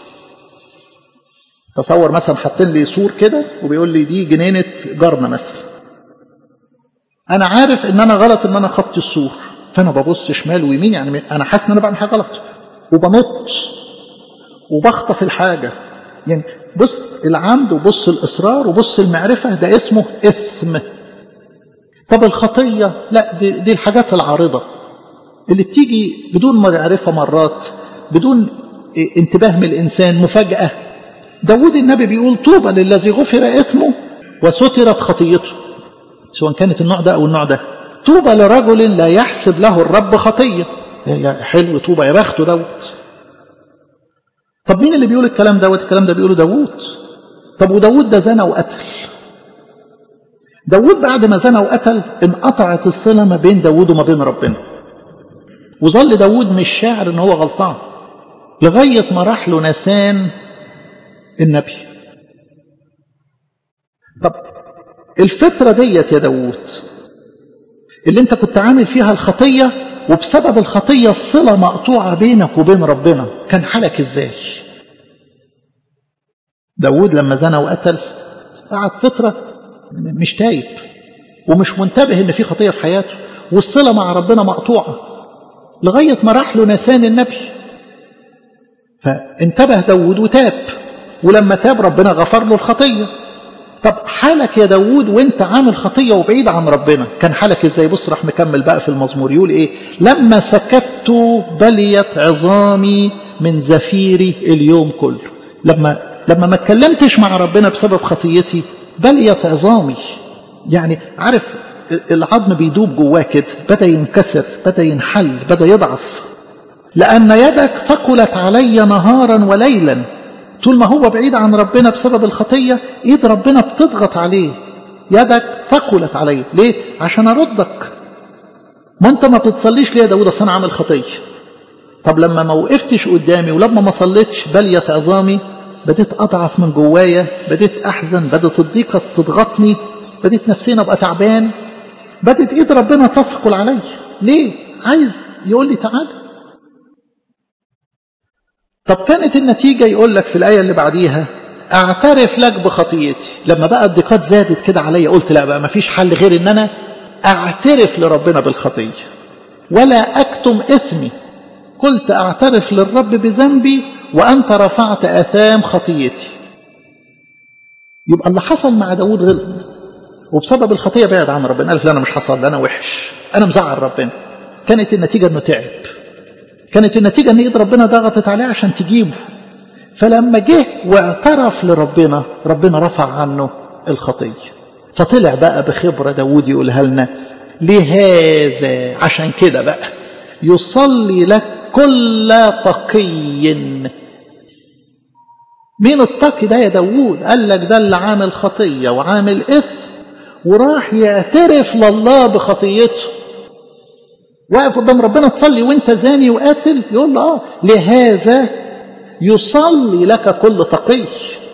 تصور مثلا حاطين لي سور كده وبيقول لي دي جنينة جارنا مثلا أنا عارف إن أنا غلط إن أنا خبط السور فأنا ببص شمال ويمين يعني أنا حاسس إن أنا بعمل حاجة غلط وبنط وبخطف الحاجة يعني بص العمد وبص الإصرار وبص المعرفة ده اسمه إثم طب الخطية لا دي, دي الحاجات العارضة اللي بتيجي بدون معرفة مرات بدون انتباه من الإنسان مفاجأة داود النبي بيقول طوبى للذي غفر إثمه وسترت خطيته سواء كانت النوع ده أو النوع ده طوبى لرجل لا يحسب له الرب خطية يا حلو طوبى يا بخته دوت طب مين اللي بيقول الكلام دوت الكلام ده بيقوله داوود طب وداوود ده زنى وقتل داوود بعد ما زنى وقتل انقطعت الصلة ما بين داوود وما بين ربنا وظل داوود مش شاعر ان هو غلطان لغاية ما راح له نسان النبي طب الفترة ديت يا داوود اللي انت كنت عامل فيها الخطية وبسبب الخطية الصلة مقطوعة بينك وبين ربنا كان حالك ازاي داود لما زنى وقتل قعد فترة مش تايب ومش منتبه ان في خطية في حياته والصلة مع ربنا مقطوعة لغاية ما راح له نسان النبي فانتبه داود وتاب ولما تاب ربنا غفر له الخطية طب حالك يا داود وانت عامل خطية وبعيد عن ربنا كان حالك ازاي بص راح مكمل بقى في المزمور يقول ايه لما سكت بليت عظامي من زفيري اليوم كله لما لما ما اتكلمتش مع ربنا بسبب خطيتي بليت عظامي يعني عارف العظم بيدوب جواه كده بدا ينكسر بدا ينحل بدا يضعف لان يدك ثقلت علي نهارا وليلا طول ما هو بعيد عن ربنا بسبب الخطية ايد ربنا بتضغط عليه يدك ثقلت عليه ليه عشان اردك ما انت ما بتصليش ليه يا داود اصل انا عامل خطيه طب لما ما وقفتش قدامي ولما ما صليتش بليت عظامي بديت اضعف من جوايا بديت احزن بدت الضيقه تضغطني بديت نفسيا ابقى تعبان بدت ايد ربنا تثقل علي ليه عايز يقول لي تعالى طب كانت النتيجة يقول لك في الآية اللي بعديها أعترف لك بخطيتي لما بقى الضيقات زادت كده عليا قلت لا بقى مفيش حل غير إن أنا أعترف لربنا بالخطية ولا أكتم إثمي قلت أعترف للرب بذنبي وأنت رفعت أثام خطيتي يبقى اللي حصل مع داود غلط وبسبب الخطية بعد عن ربنا قال لا أنا مش حصل أنا وحش أنا مزعل ربنا كانت النتيجة أنه تعب كانت النتيجة أن إيد ربنا ضغطت عليه عشان تجيبه فلما جه واعترف لربنا ربنا رفع عنه الخطية فطلع بقى بخبرة داود يقولها لنا لهذا عشان كده بقى يصلي لك كل تقي مين التقي ده يا داوود قال لك ده اللي عامل خطية وعامل إثم وراح يعترف لله بخطيته واقف قدام ربنا تصلي وانت زاني وقاتل يقول له اه لهذا يصلي لك كل تقي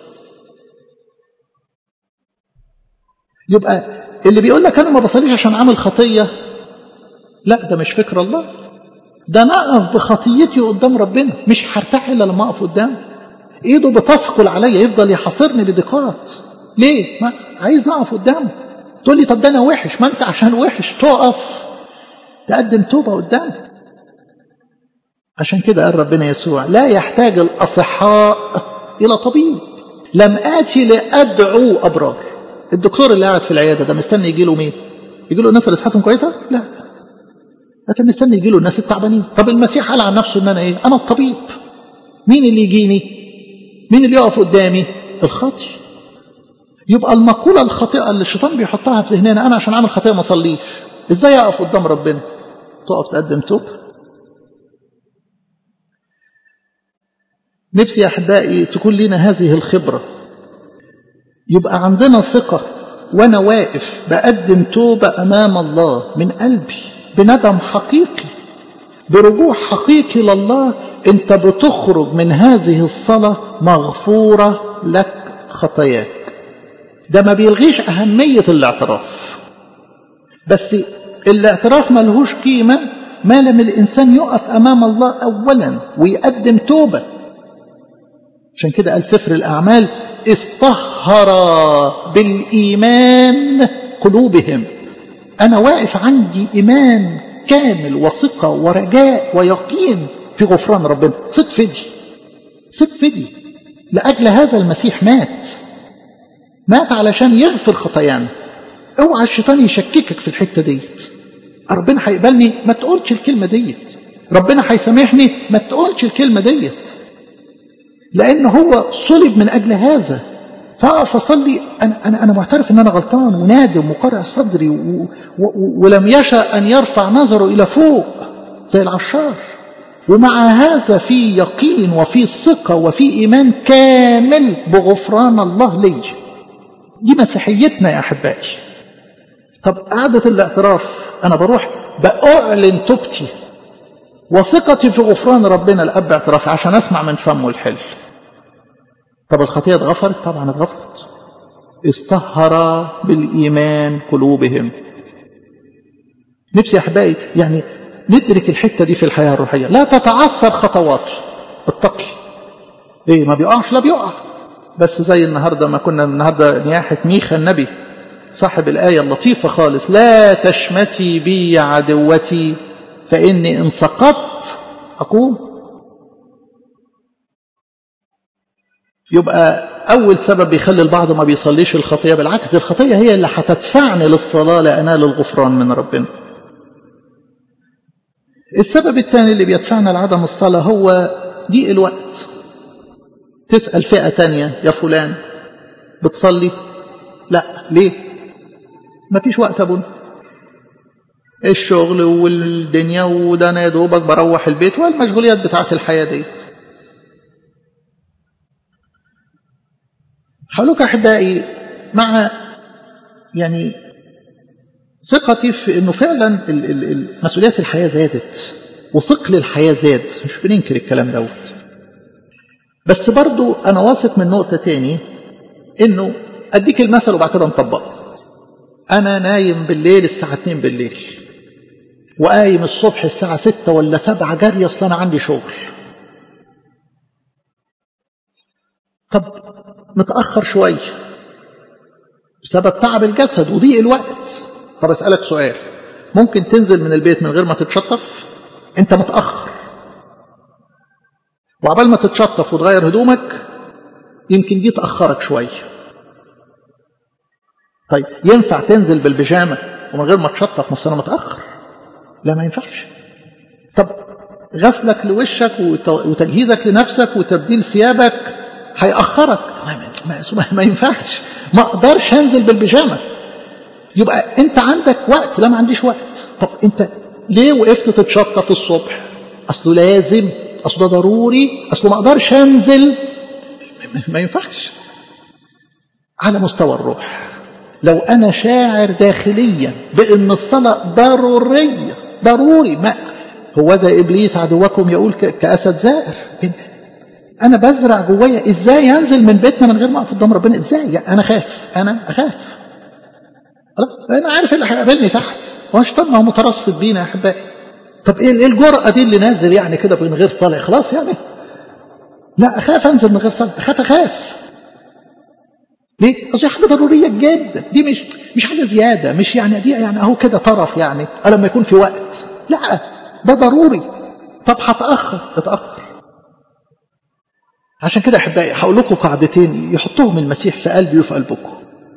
يبقى اللي بيقول لك انا ما بصليش عشان عامل خطيه لا ده مش فكر الله ده انا اقف بخطيتي قدام ربنا مش هرتاح الا لما اقف قدامه ايده بتثقل عليا يفضل يحاصرني بضيقات ليه ما عايز نقف قدامه تقول لي طب ده انا وحش ما انت عشان وحش تقف تقدم توبه قدامه عشان كده قال ربنا يسوع لا يحتاج الاصحاء الى طبيب لم اتي لادعو ابرار الدكتور اللي قاعد في العياده ده مستني يجي له مين يجي له الناس اللي صحتهم كويسه لا لكن مستني يجي له الناس التعبانين طب المسيح قال عن نفسه ان انا ايه انا الطبيب مين اللي يجيني مين اللي يقف قدامي الخاطي يبقى المقولة الخاطئة اللي الشيطان بيحطها في ذهننا أنا عشان أعمل خطيئة ما أصليش إزاي أقف قدام ربنا تقف تقدم توب نفسي يا أحبائي تكون لنا هذه الخبرة يبقى عندنا ثقة وأنا واقف بقدم توبة أمام الله من قلبي بندم حقيقي برجوع حقيقي لله انت بتخرج من هذه الصلاة مغفورة لك خطاياك ده ما بيلغيش أهمية الاعتراف بس الاعتراف ملهوش قيمة ما لم الإنسان يقف أمام الله أولا ويقدم توبة عشان كده قال سفر الأعمال اصطهر بالإيمان قلوبهم أنا واقف عندي إيمان كامل وثقة ورجاء ويقين في غفران ربنا صدق فدي صدق فدي لأجل هذا المسيح مات مات علشان يغفر خطايانا اوعى الشيطان يشككك في الحتة ديت ربنا هيقبلني ما تقولش الكلمة ديت ربنا هيسامحني ما تقولش الكلمة ديت لأن هو صلب من أجل هذا فأقف أصلي أنا, أنا, أنا معترف أن أنا غلطان ونادم وقرع صدري و و ولم يشأ أن يرفع نظره إلى فوق زي العشار ومع هذا في يقين وفي ثقة وفي إيمان كامل بغفران الله لي دي مسيحيتنا يا أحبائي طب قعدة الاعتراف أنا بروح بأعلن توبتي وثقتي في غفران ربنا الأب اعترافي عشان أسمع من فمه الحل طب الخطيئة اتغفرت طبعا اتغفرت اصطهر بالإيمان قلوبهم نفسي يا أحبائي يعني ندرك الحتة دي في الحياة الروحية لا تتعثر خطوات اتقي ايه ما بيقعش لا بيقع بس زي النهاردة ما كنا النهاردة نياحة ميخا النبي صاحب الآية اللطيفة خالص لا تشمتي بي يا عدوتي فإني إن سقطت أقوم يبقى أول سبب بيخلي البعض ما بيصليش الخطية بالعكس الخطية هي اللي هتدفعني للصلاة لأنال الغفران من ربنا السبب الثاني اللي بيدفعنا لعدم الصلاة هو ضيق الوقت تسأل فئة تانية يا فلان بتصلي لا ليه ما فيش وقت أبونا الشغل والدنيا وده انا يا دوبك بروح البيت والمشغوليات بتاعت الحياه ديت هقول احبائي مع يعني ثقتي في انه فعلا مسؤوليات الحياه زادت وثقل الحياه زاد مش بننكر الكلام دوت بس برضو انا واثق من نقطه تاني انه اديك المثل وبعد كده نطبقه انا نايم بالليل الساعه 2 بالليل وقايم الصبح الساعة ستة ولا سبعة جري أصل أنا عندي شغل طب متأخر شوية بسبب تعب الجسد وضيق الوقت طب أسألك سؤال ممكن تنزل من البيت من غير ما تتشطف أنت متأخر وعبال ما تتشطف وتغير هدومك يمكن دي تأخرك شوية طيب ينفع تنزل بالبيجامة ومن غير ما تشطف بس أنا متأخر لا ما ينفعش طب غسلك لوشك وتجهيزك لنفسك وتبديل ثيابك هيأخرك ما, ما, ما ينفعش ما اقدرش انزل بالبيجامه يبقى انت عندك وقت لا ما عنديش وقت طب انت ليه وقفت تتشطف الصبح اصله لازم اصله ده ضروري اصله ما اقدرش انزل ما ينفعش على مستوى الروح لو انا شاعر داخليا بان الصلاه ضروريه ضروري ما هو زي ابليس عدوكم يقول كاسد زائر انا بزرع جوايا ازاي انزل من بيتنا من غير ما اقف قدام ربنا ازاي يعني انا خاف انا اخاف انا عارف اللي هيقابلني تحت هو الشيطان ما هو مترصد بينا يا احبائي طب ايه الجرأة دي اللي نازل يعني كده من غير صلاة خلاص يعني لا اخاف انزل من غير صلاة اخاف اخاف ليه؟ اصل حاجه ضروريه جدا دي مش مش حاجه زياده مش يعني دي يعني اهو كده طرف يعني لما يكون في وقت لا ده ضروري طب هتاخر اتاخر عشان كده احبائي هقول لكم قاعدتين يحطهم المسيح في قلبي وفي قلبكم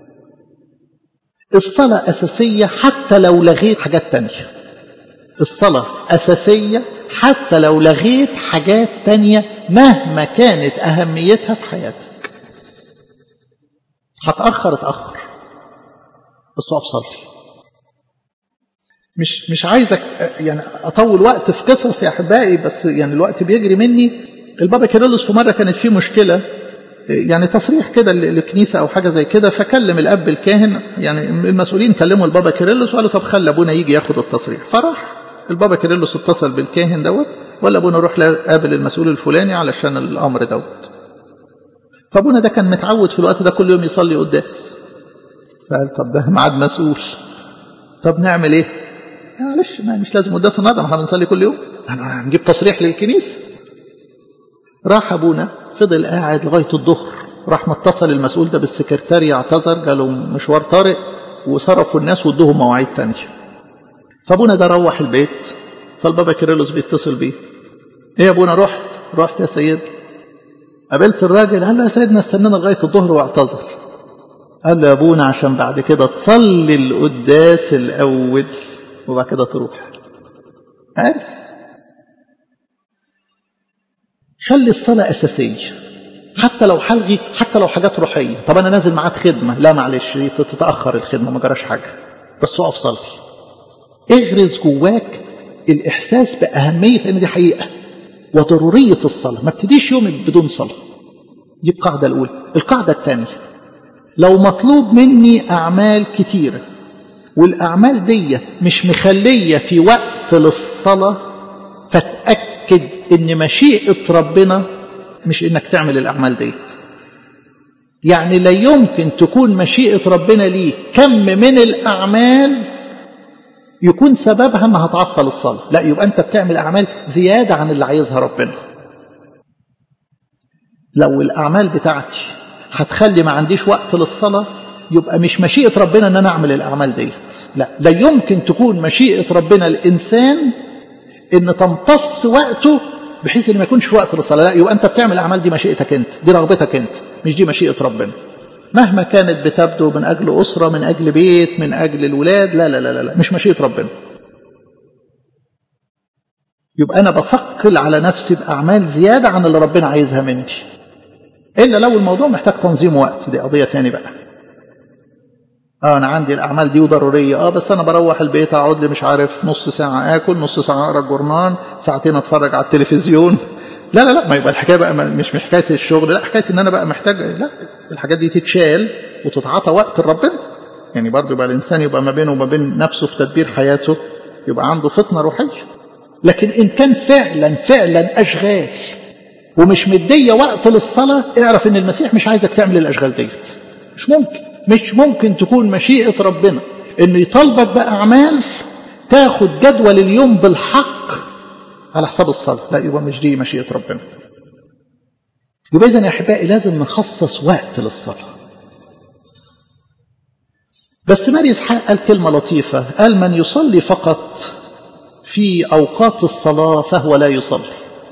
الصلاة أساسية حتى لو لغيت حاجات تانية الصلاة أساسية حتى لو لغيت حاجات تانية مهما كانت أهميتها في حياتك هتأخر اتأخر بس اقف صلي مش مش عايزك يعني اطول وقت في قصص يا احبائي بس يعني الوقت بيجري مني البابا كيرلس في مره كانت فيه مشكله يعني تصريح كده للكنيسه او حاجه زي كده فكلم الاب الكاهن يعني المسؤولين كلموا البابا كيرلس وقالوا طب خلي ابونا يجي ياخد التصريح فراح البابا كيرلس اتصل بالكاهن دوت ولا ابونا روح قابل المسؤول الفلاني علشان الامر دوت فابونا ده كان متعود في الوقت ده كل يوم يصلي قداس فقال طب ده ميعاد مسؤول طب نعمل ايه معلش ما مش لازم قداس النهارده ما احنا بنصلي كل يوم هنجيب تصريح للكنيسه راح ابونا فضل قاعد لغايه الظهر راح متصل المسؤول ده بالسكرتاري اعتذر قالوا مشوار طارئ وصرفوا الناس وادوهم مواعيد تانية فابونا ده روح البيت فالبابا كيرلس بيتصل بيه ايه يا ابونا رحت رحت يا سيد قابلت الراجل قال له يا سيدنا استنانا لغايه الظهر واعتذر قال له يا ابونا عشان بعد كده تصلي القداس الاول وبعد كده تروح عارف خلي الصلاة أساسية حتى لو حلغي حتى لو حاجات روحية طب أنا نازل معاد خدمة لا معلش تتأخر الخدمة ما جراش حاجة بس اقف صلي اغرز جواك الإحساس بأهمية إن دي حقيقة وضرورية الصلاة ما ابتديش يومك بدون صلاة دي القاعدة الأولى القاعدة الثانية لو مطلوب مني أعمال كتيرة والأعمال دي مش مخلية في وقت للصلاة فتأكد إن مشيئة ربنا مش إنك تعمل الأعمال ديت يعني لا يمكن تكون مشيئة ربنا ليك كم من الأعمال يكون سببها انها تعطل الصلاة لا يبقى انت بتعمل اعمال زيادة عن اللي عايزها ربنا لو الاعمال بتاعتي هتخلي ما عنديش وقت للصلاة يبقى مش مشيئة ربنا ان انا اعمل الاعمال ديت لا لا يمكن تكون مشيئة ربنا الانسان ان تمتص وقته بحيث ان ما يكونش في وقت للصلاة لا يبقى انت بتعمل الاعمال دي مشيئتك انت دي رغبتك انت مش دي مشيئة ربنا مهما كانت بتبدو من أجل أسرة من أجل بيت من أجل الولاد لا لا لا لا مش مشيئة ربنا يبقى أنا بثقل على نفسي بأعمال زيادة عن اللي ربنا عايزها مني إلا لو الموضوع محتاج تنظيم وقت دي قضية تاني بقى اه انا عندي الاعمال دي وضروريه اه بس انا بروح البيت اقعد لي مش عارف نص ساعه اكل نص ساعه اقرا الجورنان ساعتين اتفرج على التلفزيون لا لا لا ما يبقى الحكايه بقى مش حكايه الشغل لا حكايه ان انا بقى محتاج لا الحاجات دي تتشال وتتعاطى وقت لربنا يعني برضه يبقى الانسان يبقى ما بينه وما بين نفسه في تدبير حياته يبقى عنده فطنه روحيه لكن ان كان فعلا فعلا اشغال ومش مديه وقت للصلاه اعرف ان المسيح مش عايزك تعمل الاشغال ديت مش ممكن مش ممكن تكون مشيئه ربنا انه يطالبك باعمال تاخد جدول اليوم بالحق على حساب الصلاة لا يبقى مش دي مشيئة ربنا يبقى إذن يا أحبائي لازم نخصص وقت للصلاة بس ماري إسحاق قال كلمة لطيفة قال من يصلي فقط في أوقات الصلاة فهو لا يصلي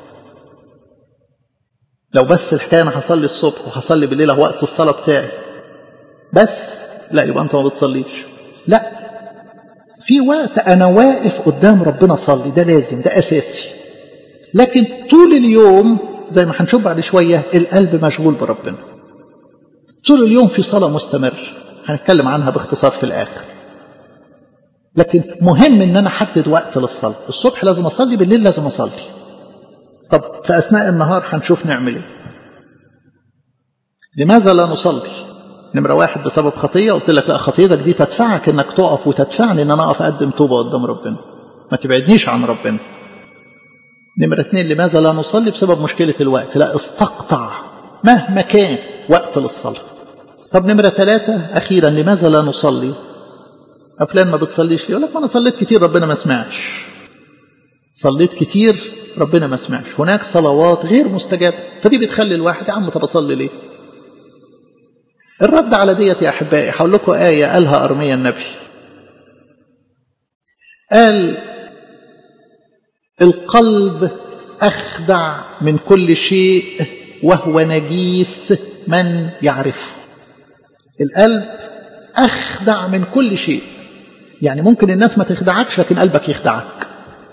لو بس الحكاية أنا هصلي الصبح وهصلي بالليل وقت الصلاة بتاعي بس لا يبقى أنت ما بتصليش لا في وقت أنا واقف قدام ربنا صلي ده لازم ده أساسي لكن طول اليوم زي ما هنشوف بعد شوية القلب مشغول بربنا طول اليوم في صلاة مستمر هنتكلم عنها باختصار في الآخر لكن مهم ان انا احدد وقت للصلاة الصبح لازم اصلي بالليل لازم اصلي طب في اثناء النهار هنشوف نعمل ايه لماذا لا نصلي نمرة واحد بسبب خطية قلت لك لا خطيتك دي تدفعك انك تقف وتدفعني ان انا اقف اقدم توبة قدام ربنا ما تبعدنيش عن ربنا نمرة اتنين لماذا لا نصلي بسبب مشكلة الوقت لا استقطع مهما كان وقت للصلاة طب نمرة ثلاثة أخيرا لماذا لا نصلي فلان ما بتصليش ليه يقول لك ما أنا صليت كتير ربنا ما سمعش صليت كتير ربنا ما سمعش هناك صلوات غير مستجابة فدي بتخلي الواحد يا عم طب أصلي ليه الرد على ديت يا أحبائي هقول لكم آية قالها أرميا النبي قال القلب أخدع من كل شيء وهو نجيس من يعرفه القلب أخدع من كل شيء يعني ممكن الناس ما تخدعكش لكن قلبك يخدعك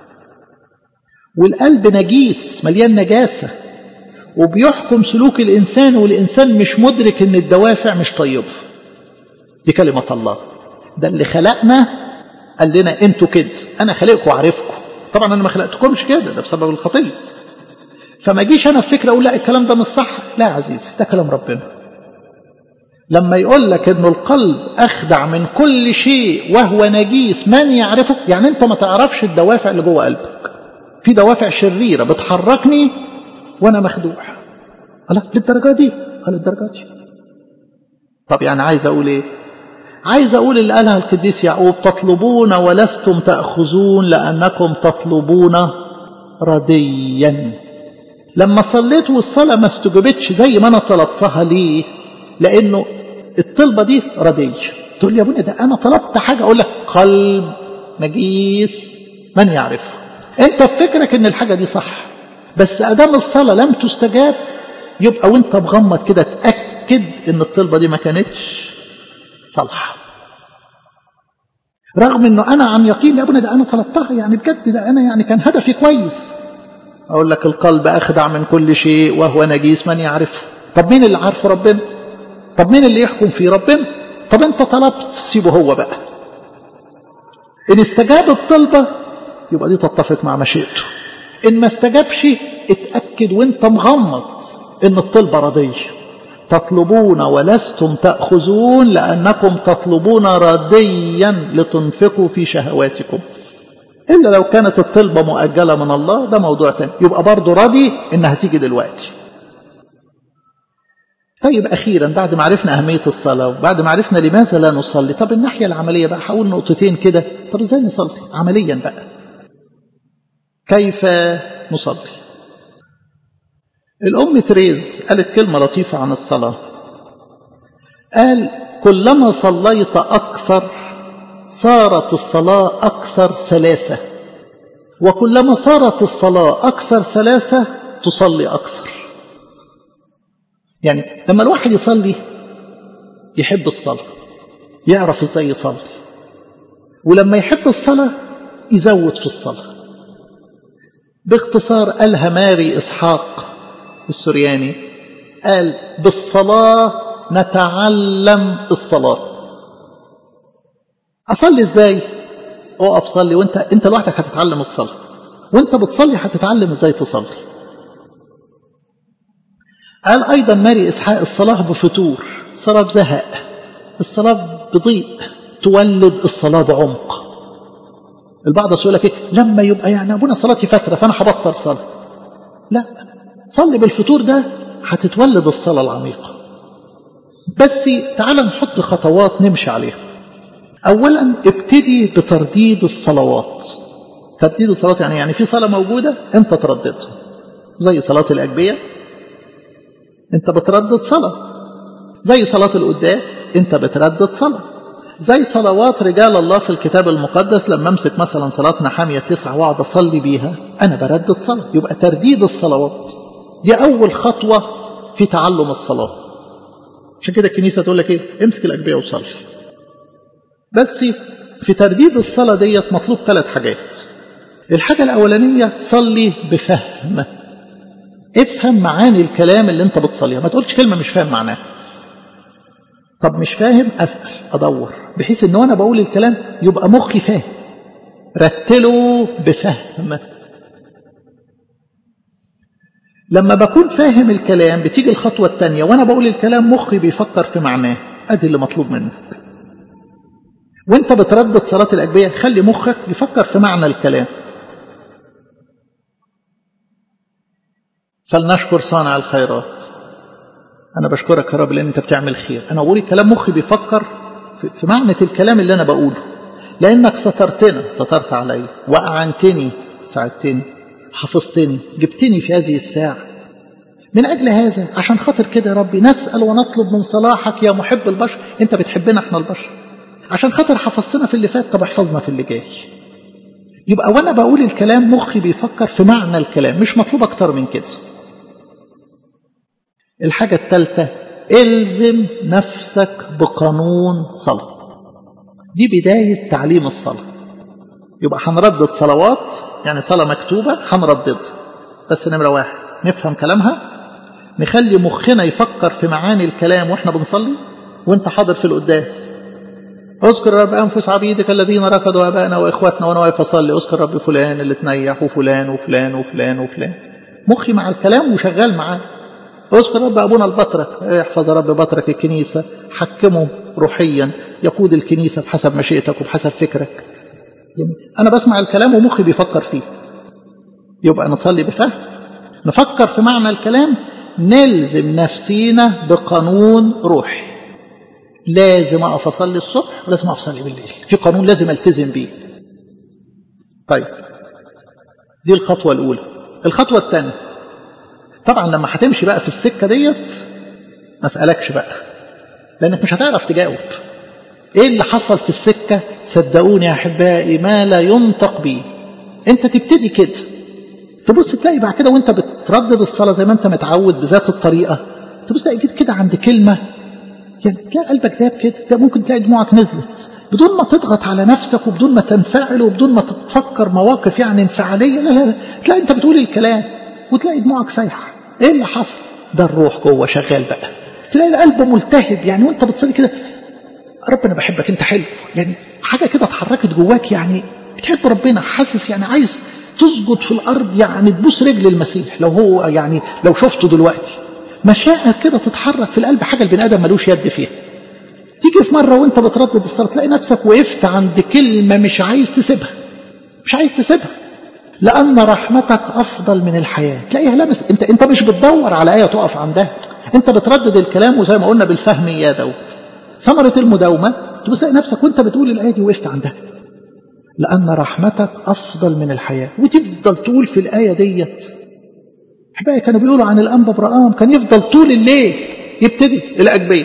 والقلب نجيس مليان نجاسة وبيحكم سلوك الإنسان والإنسان مش مدرك إن الدوافع مش طيبة دي كلمة الله ده اللي خلقنا قال لنا انتوا كده أنا خلقكم وعارفكم طبعا أنا ما خلقتكمش كده ده بسبب الخطية فما جيش أنا في فكرة أقول لا الكلام ده مش صح لا يا عزيزي ده كلام ربنا لما يقول لك انه القلب اخدع من كل شيء وهو نجيس من يعرفه يعني انت ما تعرفش الدوافع اللي جوه قلبك في دوافع شريره بتحركني وانا مخدوع لا للدرجه دي قال للدرجه دي طب يعني عايز اقول ايه عايز اقول اللي قالها القديس يعقوب تطلبون ولستم تاخذون لانكم تطلبون رديا لما صليت والصلاه ما استجابتش زي ما انا طلبتها ليه لانه الطلبه دي رديه تقول لي يا ابني ده انا طلبت حاجه اقول لك قلب نجيس من يعرفه انت في فكرك ان الحاجه دي صح بس ادام الصلاه لم تستجاب يبقى وانت مغمض كده تاكد ان الطلبه دي ما كانتش صالحه رغم انه انا عن يقين يا ابني ده انا طلبتها يعني بجد ده انا يعني كان هدفي كويس اقول لك القلب اخدع من كل شيء وهو نجيس من يعرفه طب مين اللي عارفه ربنا طب مين اللي يحكم فيه ربنا طب انت طلبت سيبه هو بقى ان استجاب الطلبة يبقى دي تتفق مع مشيئته ان ما استجابش اتأكد وانت مغمض ان الطلبة رضية تطلبون ولستم تأخذون لأنكم تطلبون رديا لتنفقوا في شهواتكم إلا لو كانت الطلبة مؤجلة من الله ده موضوع تاني يبقى برضه راضي إنها تيجي دلوقتي طيب أخيرا بعد ما عرفنا أهمية الصلاة وبعد ما عرفنا لماذا لا نصلي طب الناحية العملية بقى هقول نقطتين كده طب إزاي نصلي عمليا بقى كيف نصلي الأم تريز قالت كلمة لطيفة عن الصلاة قال كلما صليت أكثر صارت الصلاة أكثر سلاسة وكلما صارت الصلاة أكثر سلاسة تصلي أكثر يعني لما الواحد يصلي يحب الصلاة يعرف ازاي يصلي ولما يحب الصلاة يزود في الصلاة باختصار قالها ماري إسحاق السرياني قال بالصلاة نتعلم الصلاة أصلي ازاي اقف صلي وانت انت لوحدك هتتعلم الصلاة وانت بتصلي هتتعلم ازاي تصلي قال أيضا ماري إسحاق الصلاة بفتور الصلاة بزهق الصلاة بضيق تولد الصلاة بعمق البعض يقول لك إيه لما يبقى يعني أبونا صلاتي فترة فأنا هبطل صلاة لا صلي بالفتور ده هتتولد الصلاة العميقة بس تعال نحط خطوات نمشي عليها أولا ابتدي بترديد الصلوات ترديد الصلاة يعني يعني في صلاة موجودة أنت ترددها زي صلاة الأجبية انت بتردد صلاة زي صلاة القداس انت بتردد صلاة زي صلوات رجال الله في الكتاب المقدس لما امسك مثلا صلاة نحامية تسعة واقعد اصلي بيها انا بردد صلاة يبقى ترديد الصلوات دي اول خطوة في تعلم الصلاة عشان كده الكنيسة تقول لك ايه امسك الاجبية وصلي بس في ترديد الصلاة ديت مطلوب ثلاث حاجات الحاجة الأولانية صلي بفهم افهم معاني الكلام اللي انت بتصليها ما تقولش كلمة مش فاهم معناها طب مش فاهم أسأل أدور بحيث ان وانا بقول الكلام يبقى مخي فاهم رتله بفهم لما بكون فاهم الكلام بتيجي الخطوة الثانية وانا بقول الكلام مخي بيفكر في معناه ادي اللي مطلوب منك وانت بتردد صلاة الأجبية خلي مخك يفكر في معنى الكلام فلنشكر صانع الخيرات أنا بشكرك يا رب لأن أنت بتعمل خير أنا بقول الكلام مخي بيفكر في معنى الكلام اللي أنا بقوله لأنك سترتنا سترت علي وأعنتني ساعدتني حفظتني جبتني في هذه الساعة من أجل هذا عشان خاطر كده يا ربي نسأل ونطلب من صلاحك يا محب البشر أنت بتحبنا احنا البشر عشان خاطر حفظتنا في اللي فات طب احفظنا في اللي جاي يبقى وانا بقول الكلام مخي بيفكر في معنى الكلام مش مطلوب اكتر من كده الحاجة الثالثة الزم نفسك بقانون صلاة دي بداية تعليم الصلاة يبقى هنردد صلوات يعني صلاة مكتوبة هنرددها بس نمرة واحد نفهم كلامها نخلي مخنا يفكر في معاني الكلام واحنا بنصلي وانت حاضر في القداس اذكر رب انفس عبيدك الذين ركضوا ابائنا واخواتنا وانا واقف اصلي اذكر رب فلان اللي تنيح وفلان وفلان وفلان وفلان مخي مع الكلام وشغال معاه اذكر رب ابونا البطرك احفظ رب بطرك الكنيسه حكمه روحيا يقود الكنيسه بحسب مشيئتك وبحسب فكرك يعني انا بسمع الكلام ومخي بيفكر فيه يبقى نصلي بفهم نفكر في معنى الكلام نلزم نفسينا بقانون روحي لازم اقف اصلي الصبح ولازم اقف اصلي بالليل في قانون لازم التزم بيه طيب دي الخطوه الاولى الخطوه الثانيه طبعا لما هتمشي بقى في السكه ديت ما اسالكش بقى لانك مش هتعرف تجاوب ايه اللي حصل في السكه صدقوني يا احبائي ما لا ينطق به انت تبتدي كده تبص تلاقي بعد كده وانت بتردد الصلاه زي ما انت متعود بذات الطريقه تبص تلاقي جيت كده عند كلمه يعني تلاقي قلبك داب كده ده ممكن تلاقي دموعك نزلت بدون ما تضغط على نفسك وبدون ما تنفعل وبدون ما تفكر مواقف يعني انفعاليه لا لا لا تلاقي انت بتقول الكلام وتلاقي دموعك سايحه ايه اللي حصل ده الروح جوه شغال بقى تلاقي القلب ملتهب يعني وانت بتصلي كده رب انا بحبك انت حلو يعني حاجه كده اتحركت جواك يعني بتحب ربنا حاسس يعني عايز تسجد في الارض يعني تبوس رجل المسيح لو هو يعني لو شفته دلوقتي مشاعر كده تتحرك في القلب حاجه البني ادم ملوش يد فيها تيجي في مره وانت بتردد الصلاه تلاقي نفسك وقفت عند كلمه مش عايز تسيبها مش عايز تسيبها لان رحمتك افضل من الحياه تلاقيها لمس انت انت مش بتدور على ايه تقف عندها انت بتردد الكلام وزي ما قلنا بالفهم يا دوت ثمره المداومه تبص تلاقي نفسك وانت بتقول الايه دي وقفت عندها لأن رحمتك أفضل من الحياة وتفضل تقول في الآية ديت أحبائي كانوا بيقولوا عن الأنبا برقام كان يفضل طول الليل يبتدي الأجبية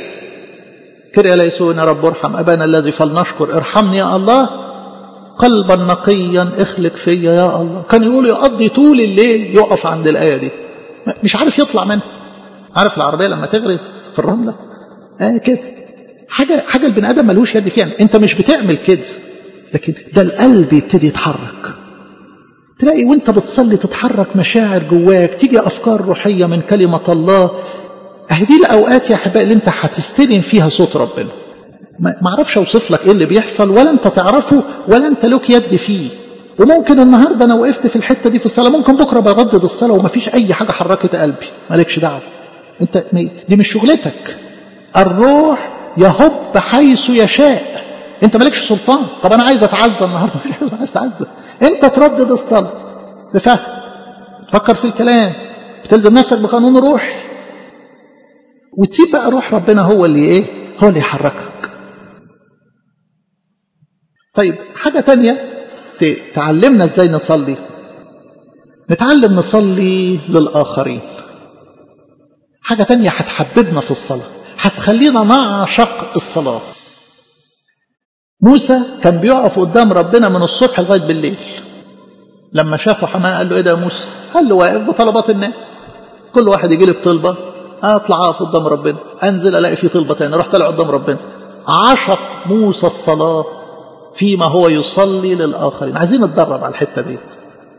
كريا ليسون يا رب ارحم أبانا الذي فلنشكر ارحمني يا الله قلبا نقيا اخلق فيا يا الله كان يقول يقضي طول الليل يقف عند الآية دي مش عارف يطلع منها عارف العربية لما تغرس في الرملة آه كده حاجة حاجة البني آدم ملوش يد فيها أنت مش بتعمل كده لكن ده القلب يبتدي يتحرك تلاقي وانت بتصلي تتحرك مشاعر جواك تيجي افكار روحيه من كلمه الله اهدي الاوقات يا احبائي اللي انت هتستلم فيها صوت ربنا ما اعرفش اوصف لك ايه اللي بيحصل ولا انت تعرفه ولا انت لك يد فيه وممكن النهارده انا وقفت في الحته دي في الصلاه ممكن بكره بردد الصلاه ومفيش اي حاجه حركت قلبي مالكش دعوه انت دي مش شغلتك الروح يهب حيث يشاء انت مالكش سلطان طب انا عايز اتعزى النهارده مفيش حاجه عايز اتعزى انت تردد الصلاه بفهم تفكر في الكلام بتلزم نفسك بقانون روحي وتسيب بقى روح ربنا هو اللي ايه هو اللي يحركك طيب حاجه تانية تعلمنا ازاي نصلي نتعلم نصلي للاخرين حاجه تانية هتحببنا في الصلاه هتخلينا نعشق الصلاه موسى كان بيقف قدام ربنا من الصبح لغايه بالليل لما شافه حماه قال له ايه ده يا موسى قال له واقف بطلبات الناس كل واحد يجي لي بطلبه اطلع اقف قدام ربنا انزل الاقي في طلبه تاني رحت طالع قدام ربنا عشق موسى الصلاه فيما هو يصلي للاخرين عايزين نتدرب على الحته ديت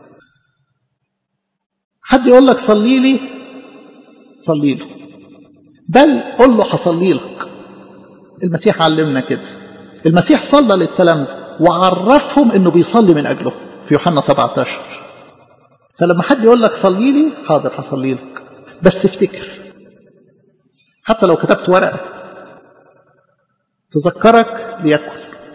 حد يقول لك صلي لي صلي له بل قل له هصلي لك المسيح علمنا كده المسيح صلى للتلامذة وعرفهم انه بيصلي من اجلهم في يوحنا 17 فلما حد يقول لك صلي لي حاضر هصلي لك بس افتكر حتى لو كتبت ورقه تذكرك ليكن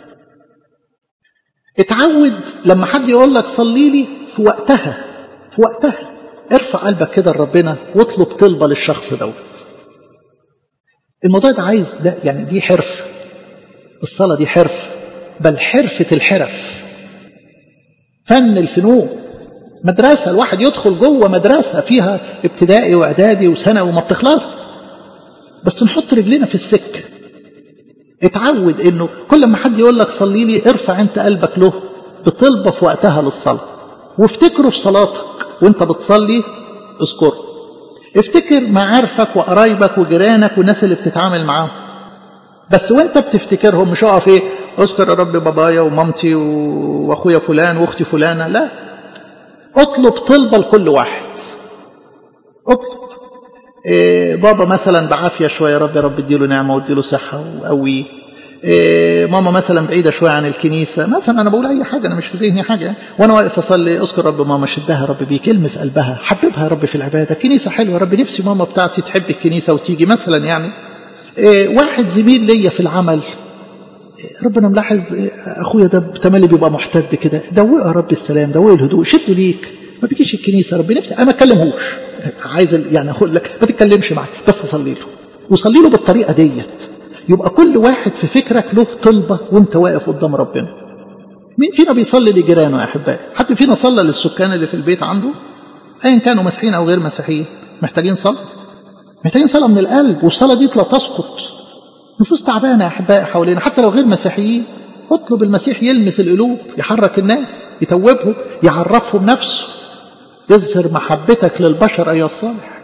اتعود لما حد يقول لك صلي لي في وقتها في وقتها ارفع قلبك كده لربنا واطلب طلبه للشخص دوت الموضوع ده عايز ده يعني دي حرف الصلاة دي حرف بل حرفة الحرف فن الفنون مدرسة الواحد يدخل جوه مدرسة فيها ابتدائي واعدادي وثانوي وما بتخلص بس نحط رجلنا في السكة اتعود انه كل ما حد يقول لك صلي لي ارفع انت قلبك له بطلبة في وقتها للصلاة وافتكره في صلاتك وانت بتصلي اذكره افتكر معارفك وقرايبك وجيرانك والناس اللي بتتعامل معاهم بس وانت بتفتكرهم مش اقف ايه اذكر يا رب بابايا ومامتي واخويا فلان واختي فلانه لا اطلب طلبه لكل واحد اطلب إيه بابا مثلا بعافيه شويه يا رب يا رب اديله نعمه واديله صحه وقويه إيه ماما مثلا بعيدة شوية عن الكنيسة مثلا أنا بقول أي حاجة أنا مش في ذهني حاجة وأنا واقف أصلي أذكر رب ماما شدها رب بيك المس قلبها حببها يا رب في العبادة الكنيسة حلوة رب نفسي ماما بتاعتي تحب الكنيسة وتيجي مثلا يعني إيه واحد زميل ليا في العمل ربنا ملاحظ اخويا ده تملي بيبقى محتد كده دوقه يا رب السلام دوقه الهدوء شده ليك ما بيجيش الكنيسه ربي نفسي انا ما اكلمهوش عايز يعني اقول لك ما تتكلمش معاه بس صلي له وصلي له بالطريقه ديت يبقى كل واحد في فكرك له طلبه وانت واقف قدام ربنا مين فينا بيصلي لجيرانه يا احبائي حد فينا صلى للسكان اللي في البيت عنده ايا كانوا مسيحيين او غير مسيحيين محتاجين صلاه محتاجين صلاه من القلب والصلاه دي لا تسقط نفوس تعبانه يا احبائي حوالينا حتى لو غير مسيحيين اطلب المسيح يلمس القلوب يحرك الناس يتوبهم يعرفهم نفسه يظهر محبتك للبشر ايها الصالح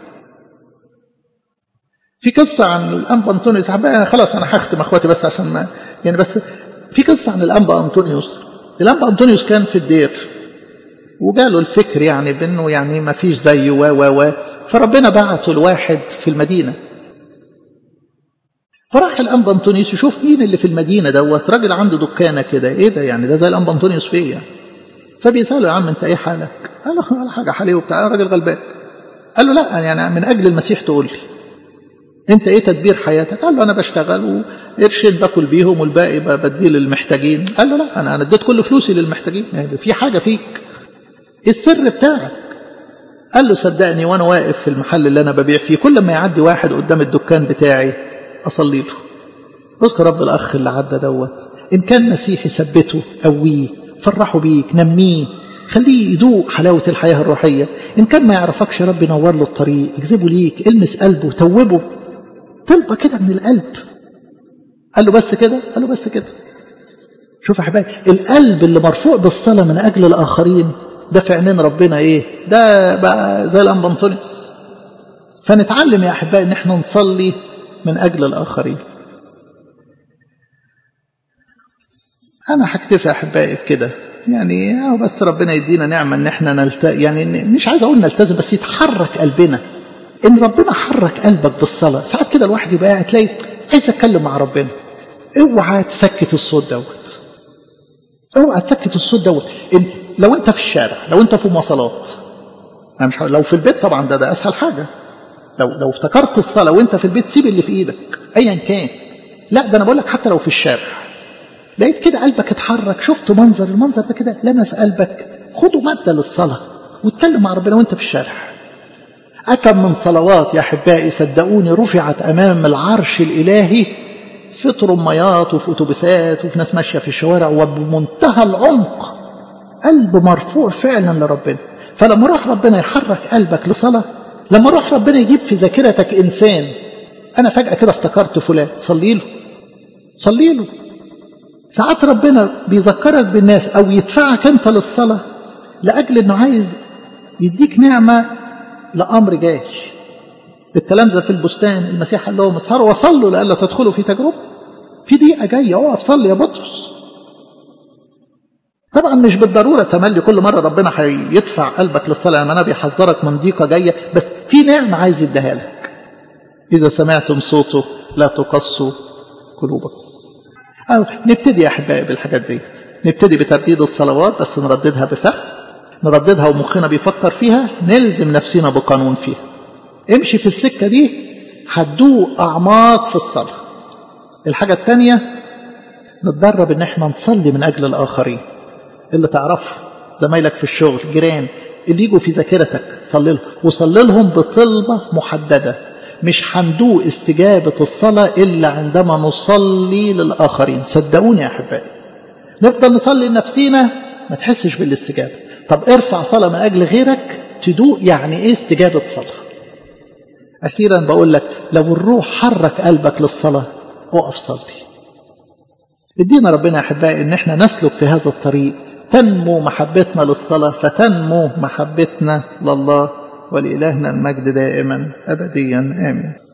في قصة عن الأنبا أنطونيوس أنا خلاص أنا هختم أخواتي بس عشان ما يعني بس في قصة عن الأنبا أنطونيوس الأنبا أنطونيوس كان في الدير وجاله الفكر يعني بأنه يعني ما فيش زيه و و و فربنا بعته لواحد في المدينة فراح الأنبا أنطونيوس يشوف مين اللي في المدينة دوت راجل عنده دكانة كده إيه ده يعني ده زي الأنبا أنطونيوس فيا يعني. فبيسأله يا عم أنت إيه حالك؟ قال له ولا حاجة حالي وبتاع أنا راجل غلبان قال له لا يعني من أجل المسيح تقول لي أنت إيه تدبير حياتك؟ قال له أنا بشتغل وقرشين باكل بيهم والباقي بديه للمحتاجين قال له لا أنا أنا اديت كل فلوسي للمحتاجين يعني في حاجة فيك إيه السر بتاعك؟ قال له صدقني وأنا واقف في المحل اللي أنا ببيع فيه كل ما يعدي واحد قدام الدكان بتاعي أصلي له اذكر رب الأخ اللي عدى دوت إن كان مسيحي ثبته قويه فرحه بيك نميه خليه يدوق حلاوة الحياة الروحية إن كان ما يعرفكش رب نور له الطريق اجذبه ليك المس قلبه توبه طلبة كده من القلب قال له بس كده قال له بس كده شوف يا حبايبي القلب اللي مرفوع بالصلاة من أجل الآخرين ده في عينين ربنا إيه ده بقى زي الأنبا أنطونيوس فنتعلم يا أحبائي إن احنا نصلي من أجل الآخرين أنا هكتفي أحبائي بكده يعني بس ربنا يدينا نعمة إن إحنا نلت يعني مش عايز أقول نلتزم بس يتحرك قلبنا إن ربنا حرك قلبك بالصلاة ساعات كده الواحد يبقى قاعد تلاقي عايز أتكلم مع ربنا اوعى تسكت الصوت دوت اوعى تسكت الصوت دوت إن لو أنت في الشارع لو أنت في مواصلات أنا مش لو في البيت طبعا ده ده أسهل حاجة لو لو افتكرت الصلاة وأنت في البيت سيب اللي في إيدك أيا كان لا ده أنا بقول لك حتى لو في الشارع لقيت كده قلبك اتحرك شفت منظر المنظر ده كده لمس قلبك خده مادة للصلاة واتكلم مع ربنا وانت في الشارع أكم من صلوات يا أحبائي صدقوني رفعت أمام العرش الإلهي في طرميات وفي أتوبيسات وفي ناس ماشية في الشوارع وبمنتهى العمق قلب مرفوع فعلا لربنا فلما روح ربنا يحرك قلبك لصلاة لما روح ربنا يجيب في ذاكرتك إنسان أنا فجأة كده افتكرت فلان صلي له صلي له ساعات ربنا بيذكرك بالناس او يدفعك انت للصلاه لاجل انه عايز يديك نعمه لامر جاي التلامذه في البستان المسيح قال لهم اسهروا وصلوا لئلا تدخلوا في تجربه في دقيقه جايه اقف صلي يا بطرس طبعا مش بالضروره تملي كل مره ربنا هيدفع قلبك للصلاه لما انا بيحذرك من ضيقه جايه بس في نعمه عايز يديها لك اذا سمعتم صوته لا تقصوا قلوبكم أو نبتدي يا أحبائي بالحاجات ديت نبتدي بترديد الصلوات بس نرددها بفهم نرددها ومخنا بيفكر فيها نلزم نفسنا بقانون فيها امشي في السكة دي هتدوق أعماق في الصلاة الحاجة التانية نتدرب ان احنا نصلي من أجل الآخرين اللي تعرفه زمايلك في الشغل جيران اللي يجوا في ذاكرتك صلي لهم وصلي لهم بطلبة محددة مش هندوق استجابة الصلاة إلا عندما نصلي للآخرين صدقوني يا أحبائي نفضل نصلي لنفسينا ما تحسش بالاستجابة طب ارفع صلاة من أجل غيرك تدوق يعني إيه استجابة صلاة أخيرا بقول لك لو الروح حرك قلبك للصلاة اقف صلي ادينا ربنا يا أحبائي إن احنا نسلك في هذا الطريق تنمو محبتنا للصلاة فتنمو محبتنا لله ولإلهنا المجد دائما أبديا آمين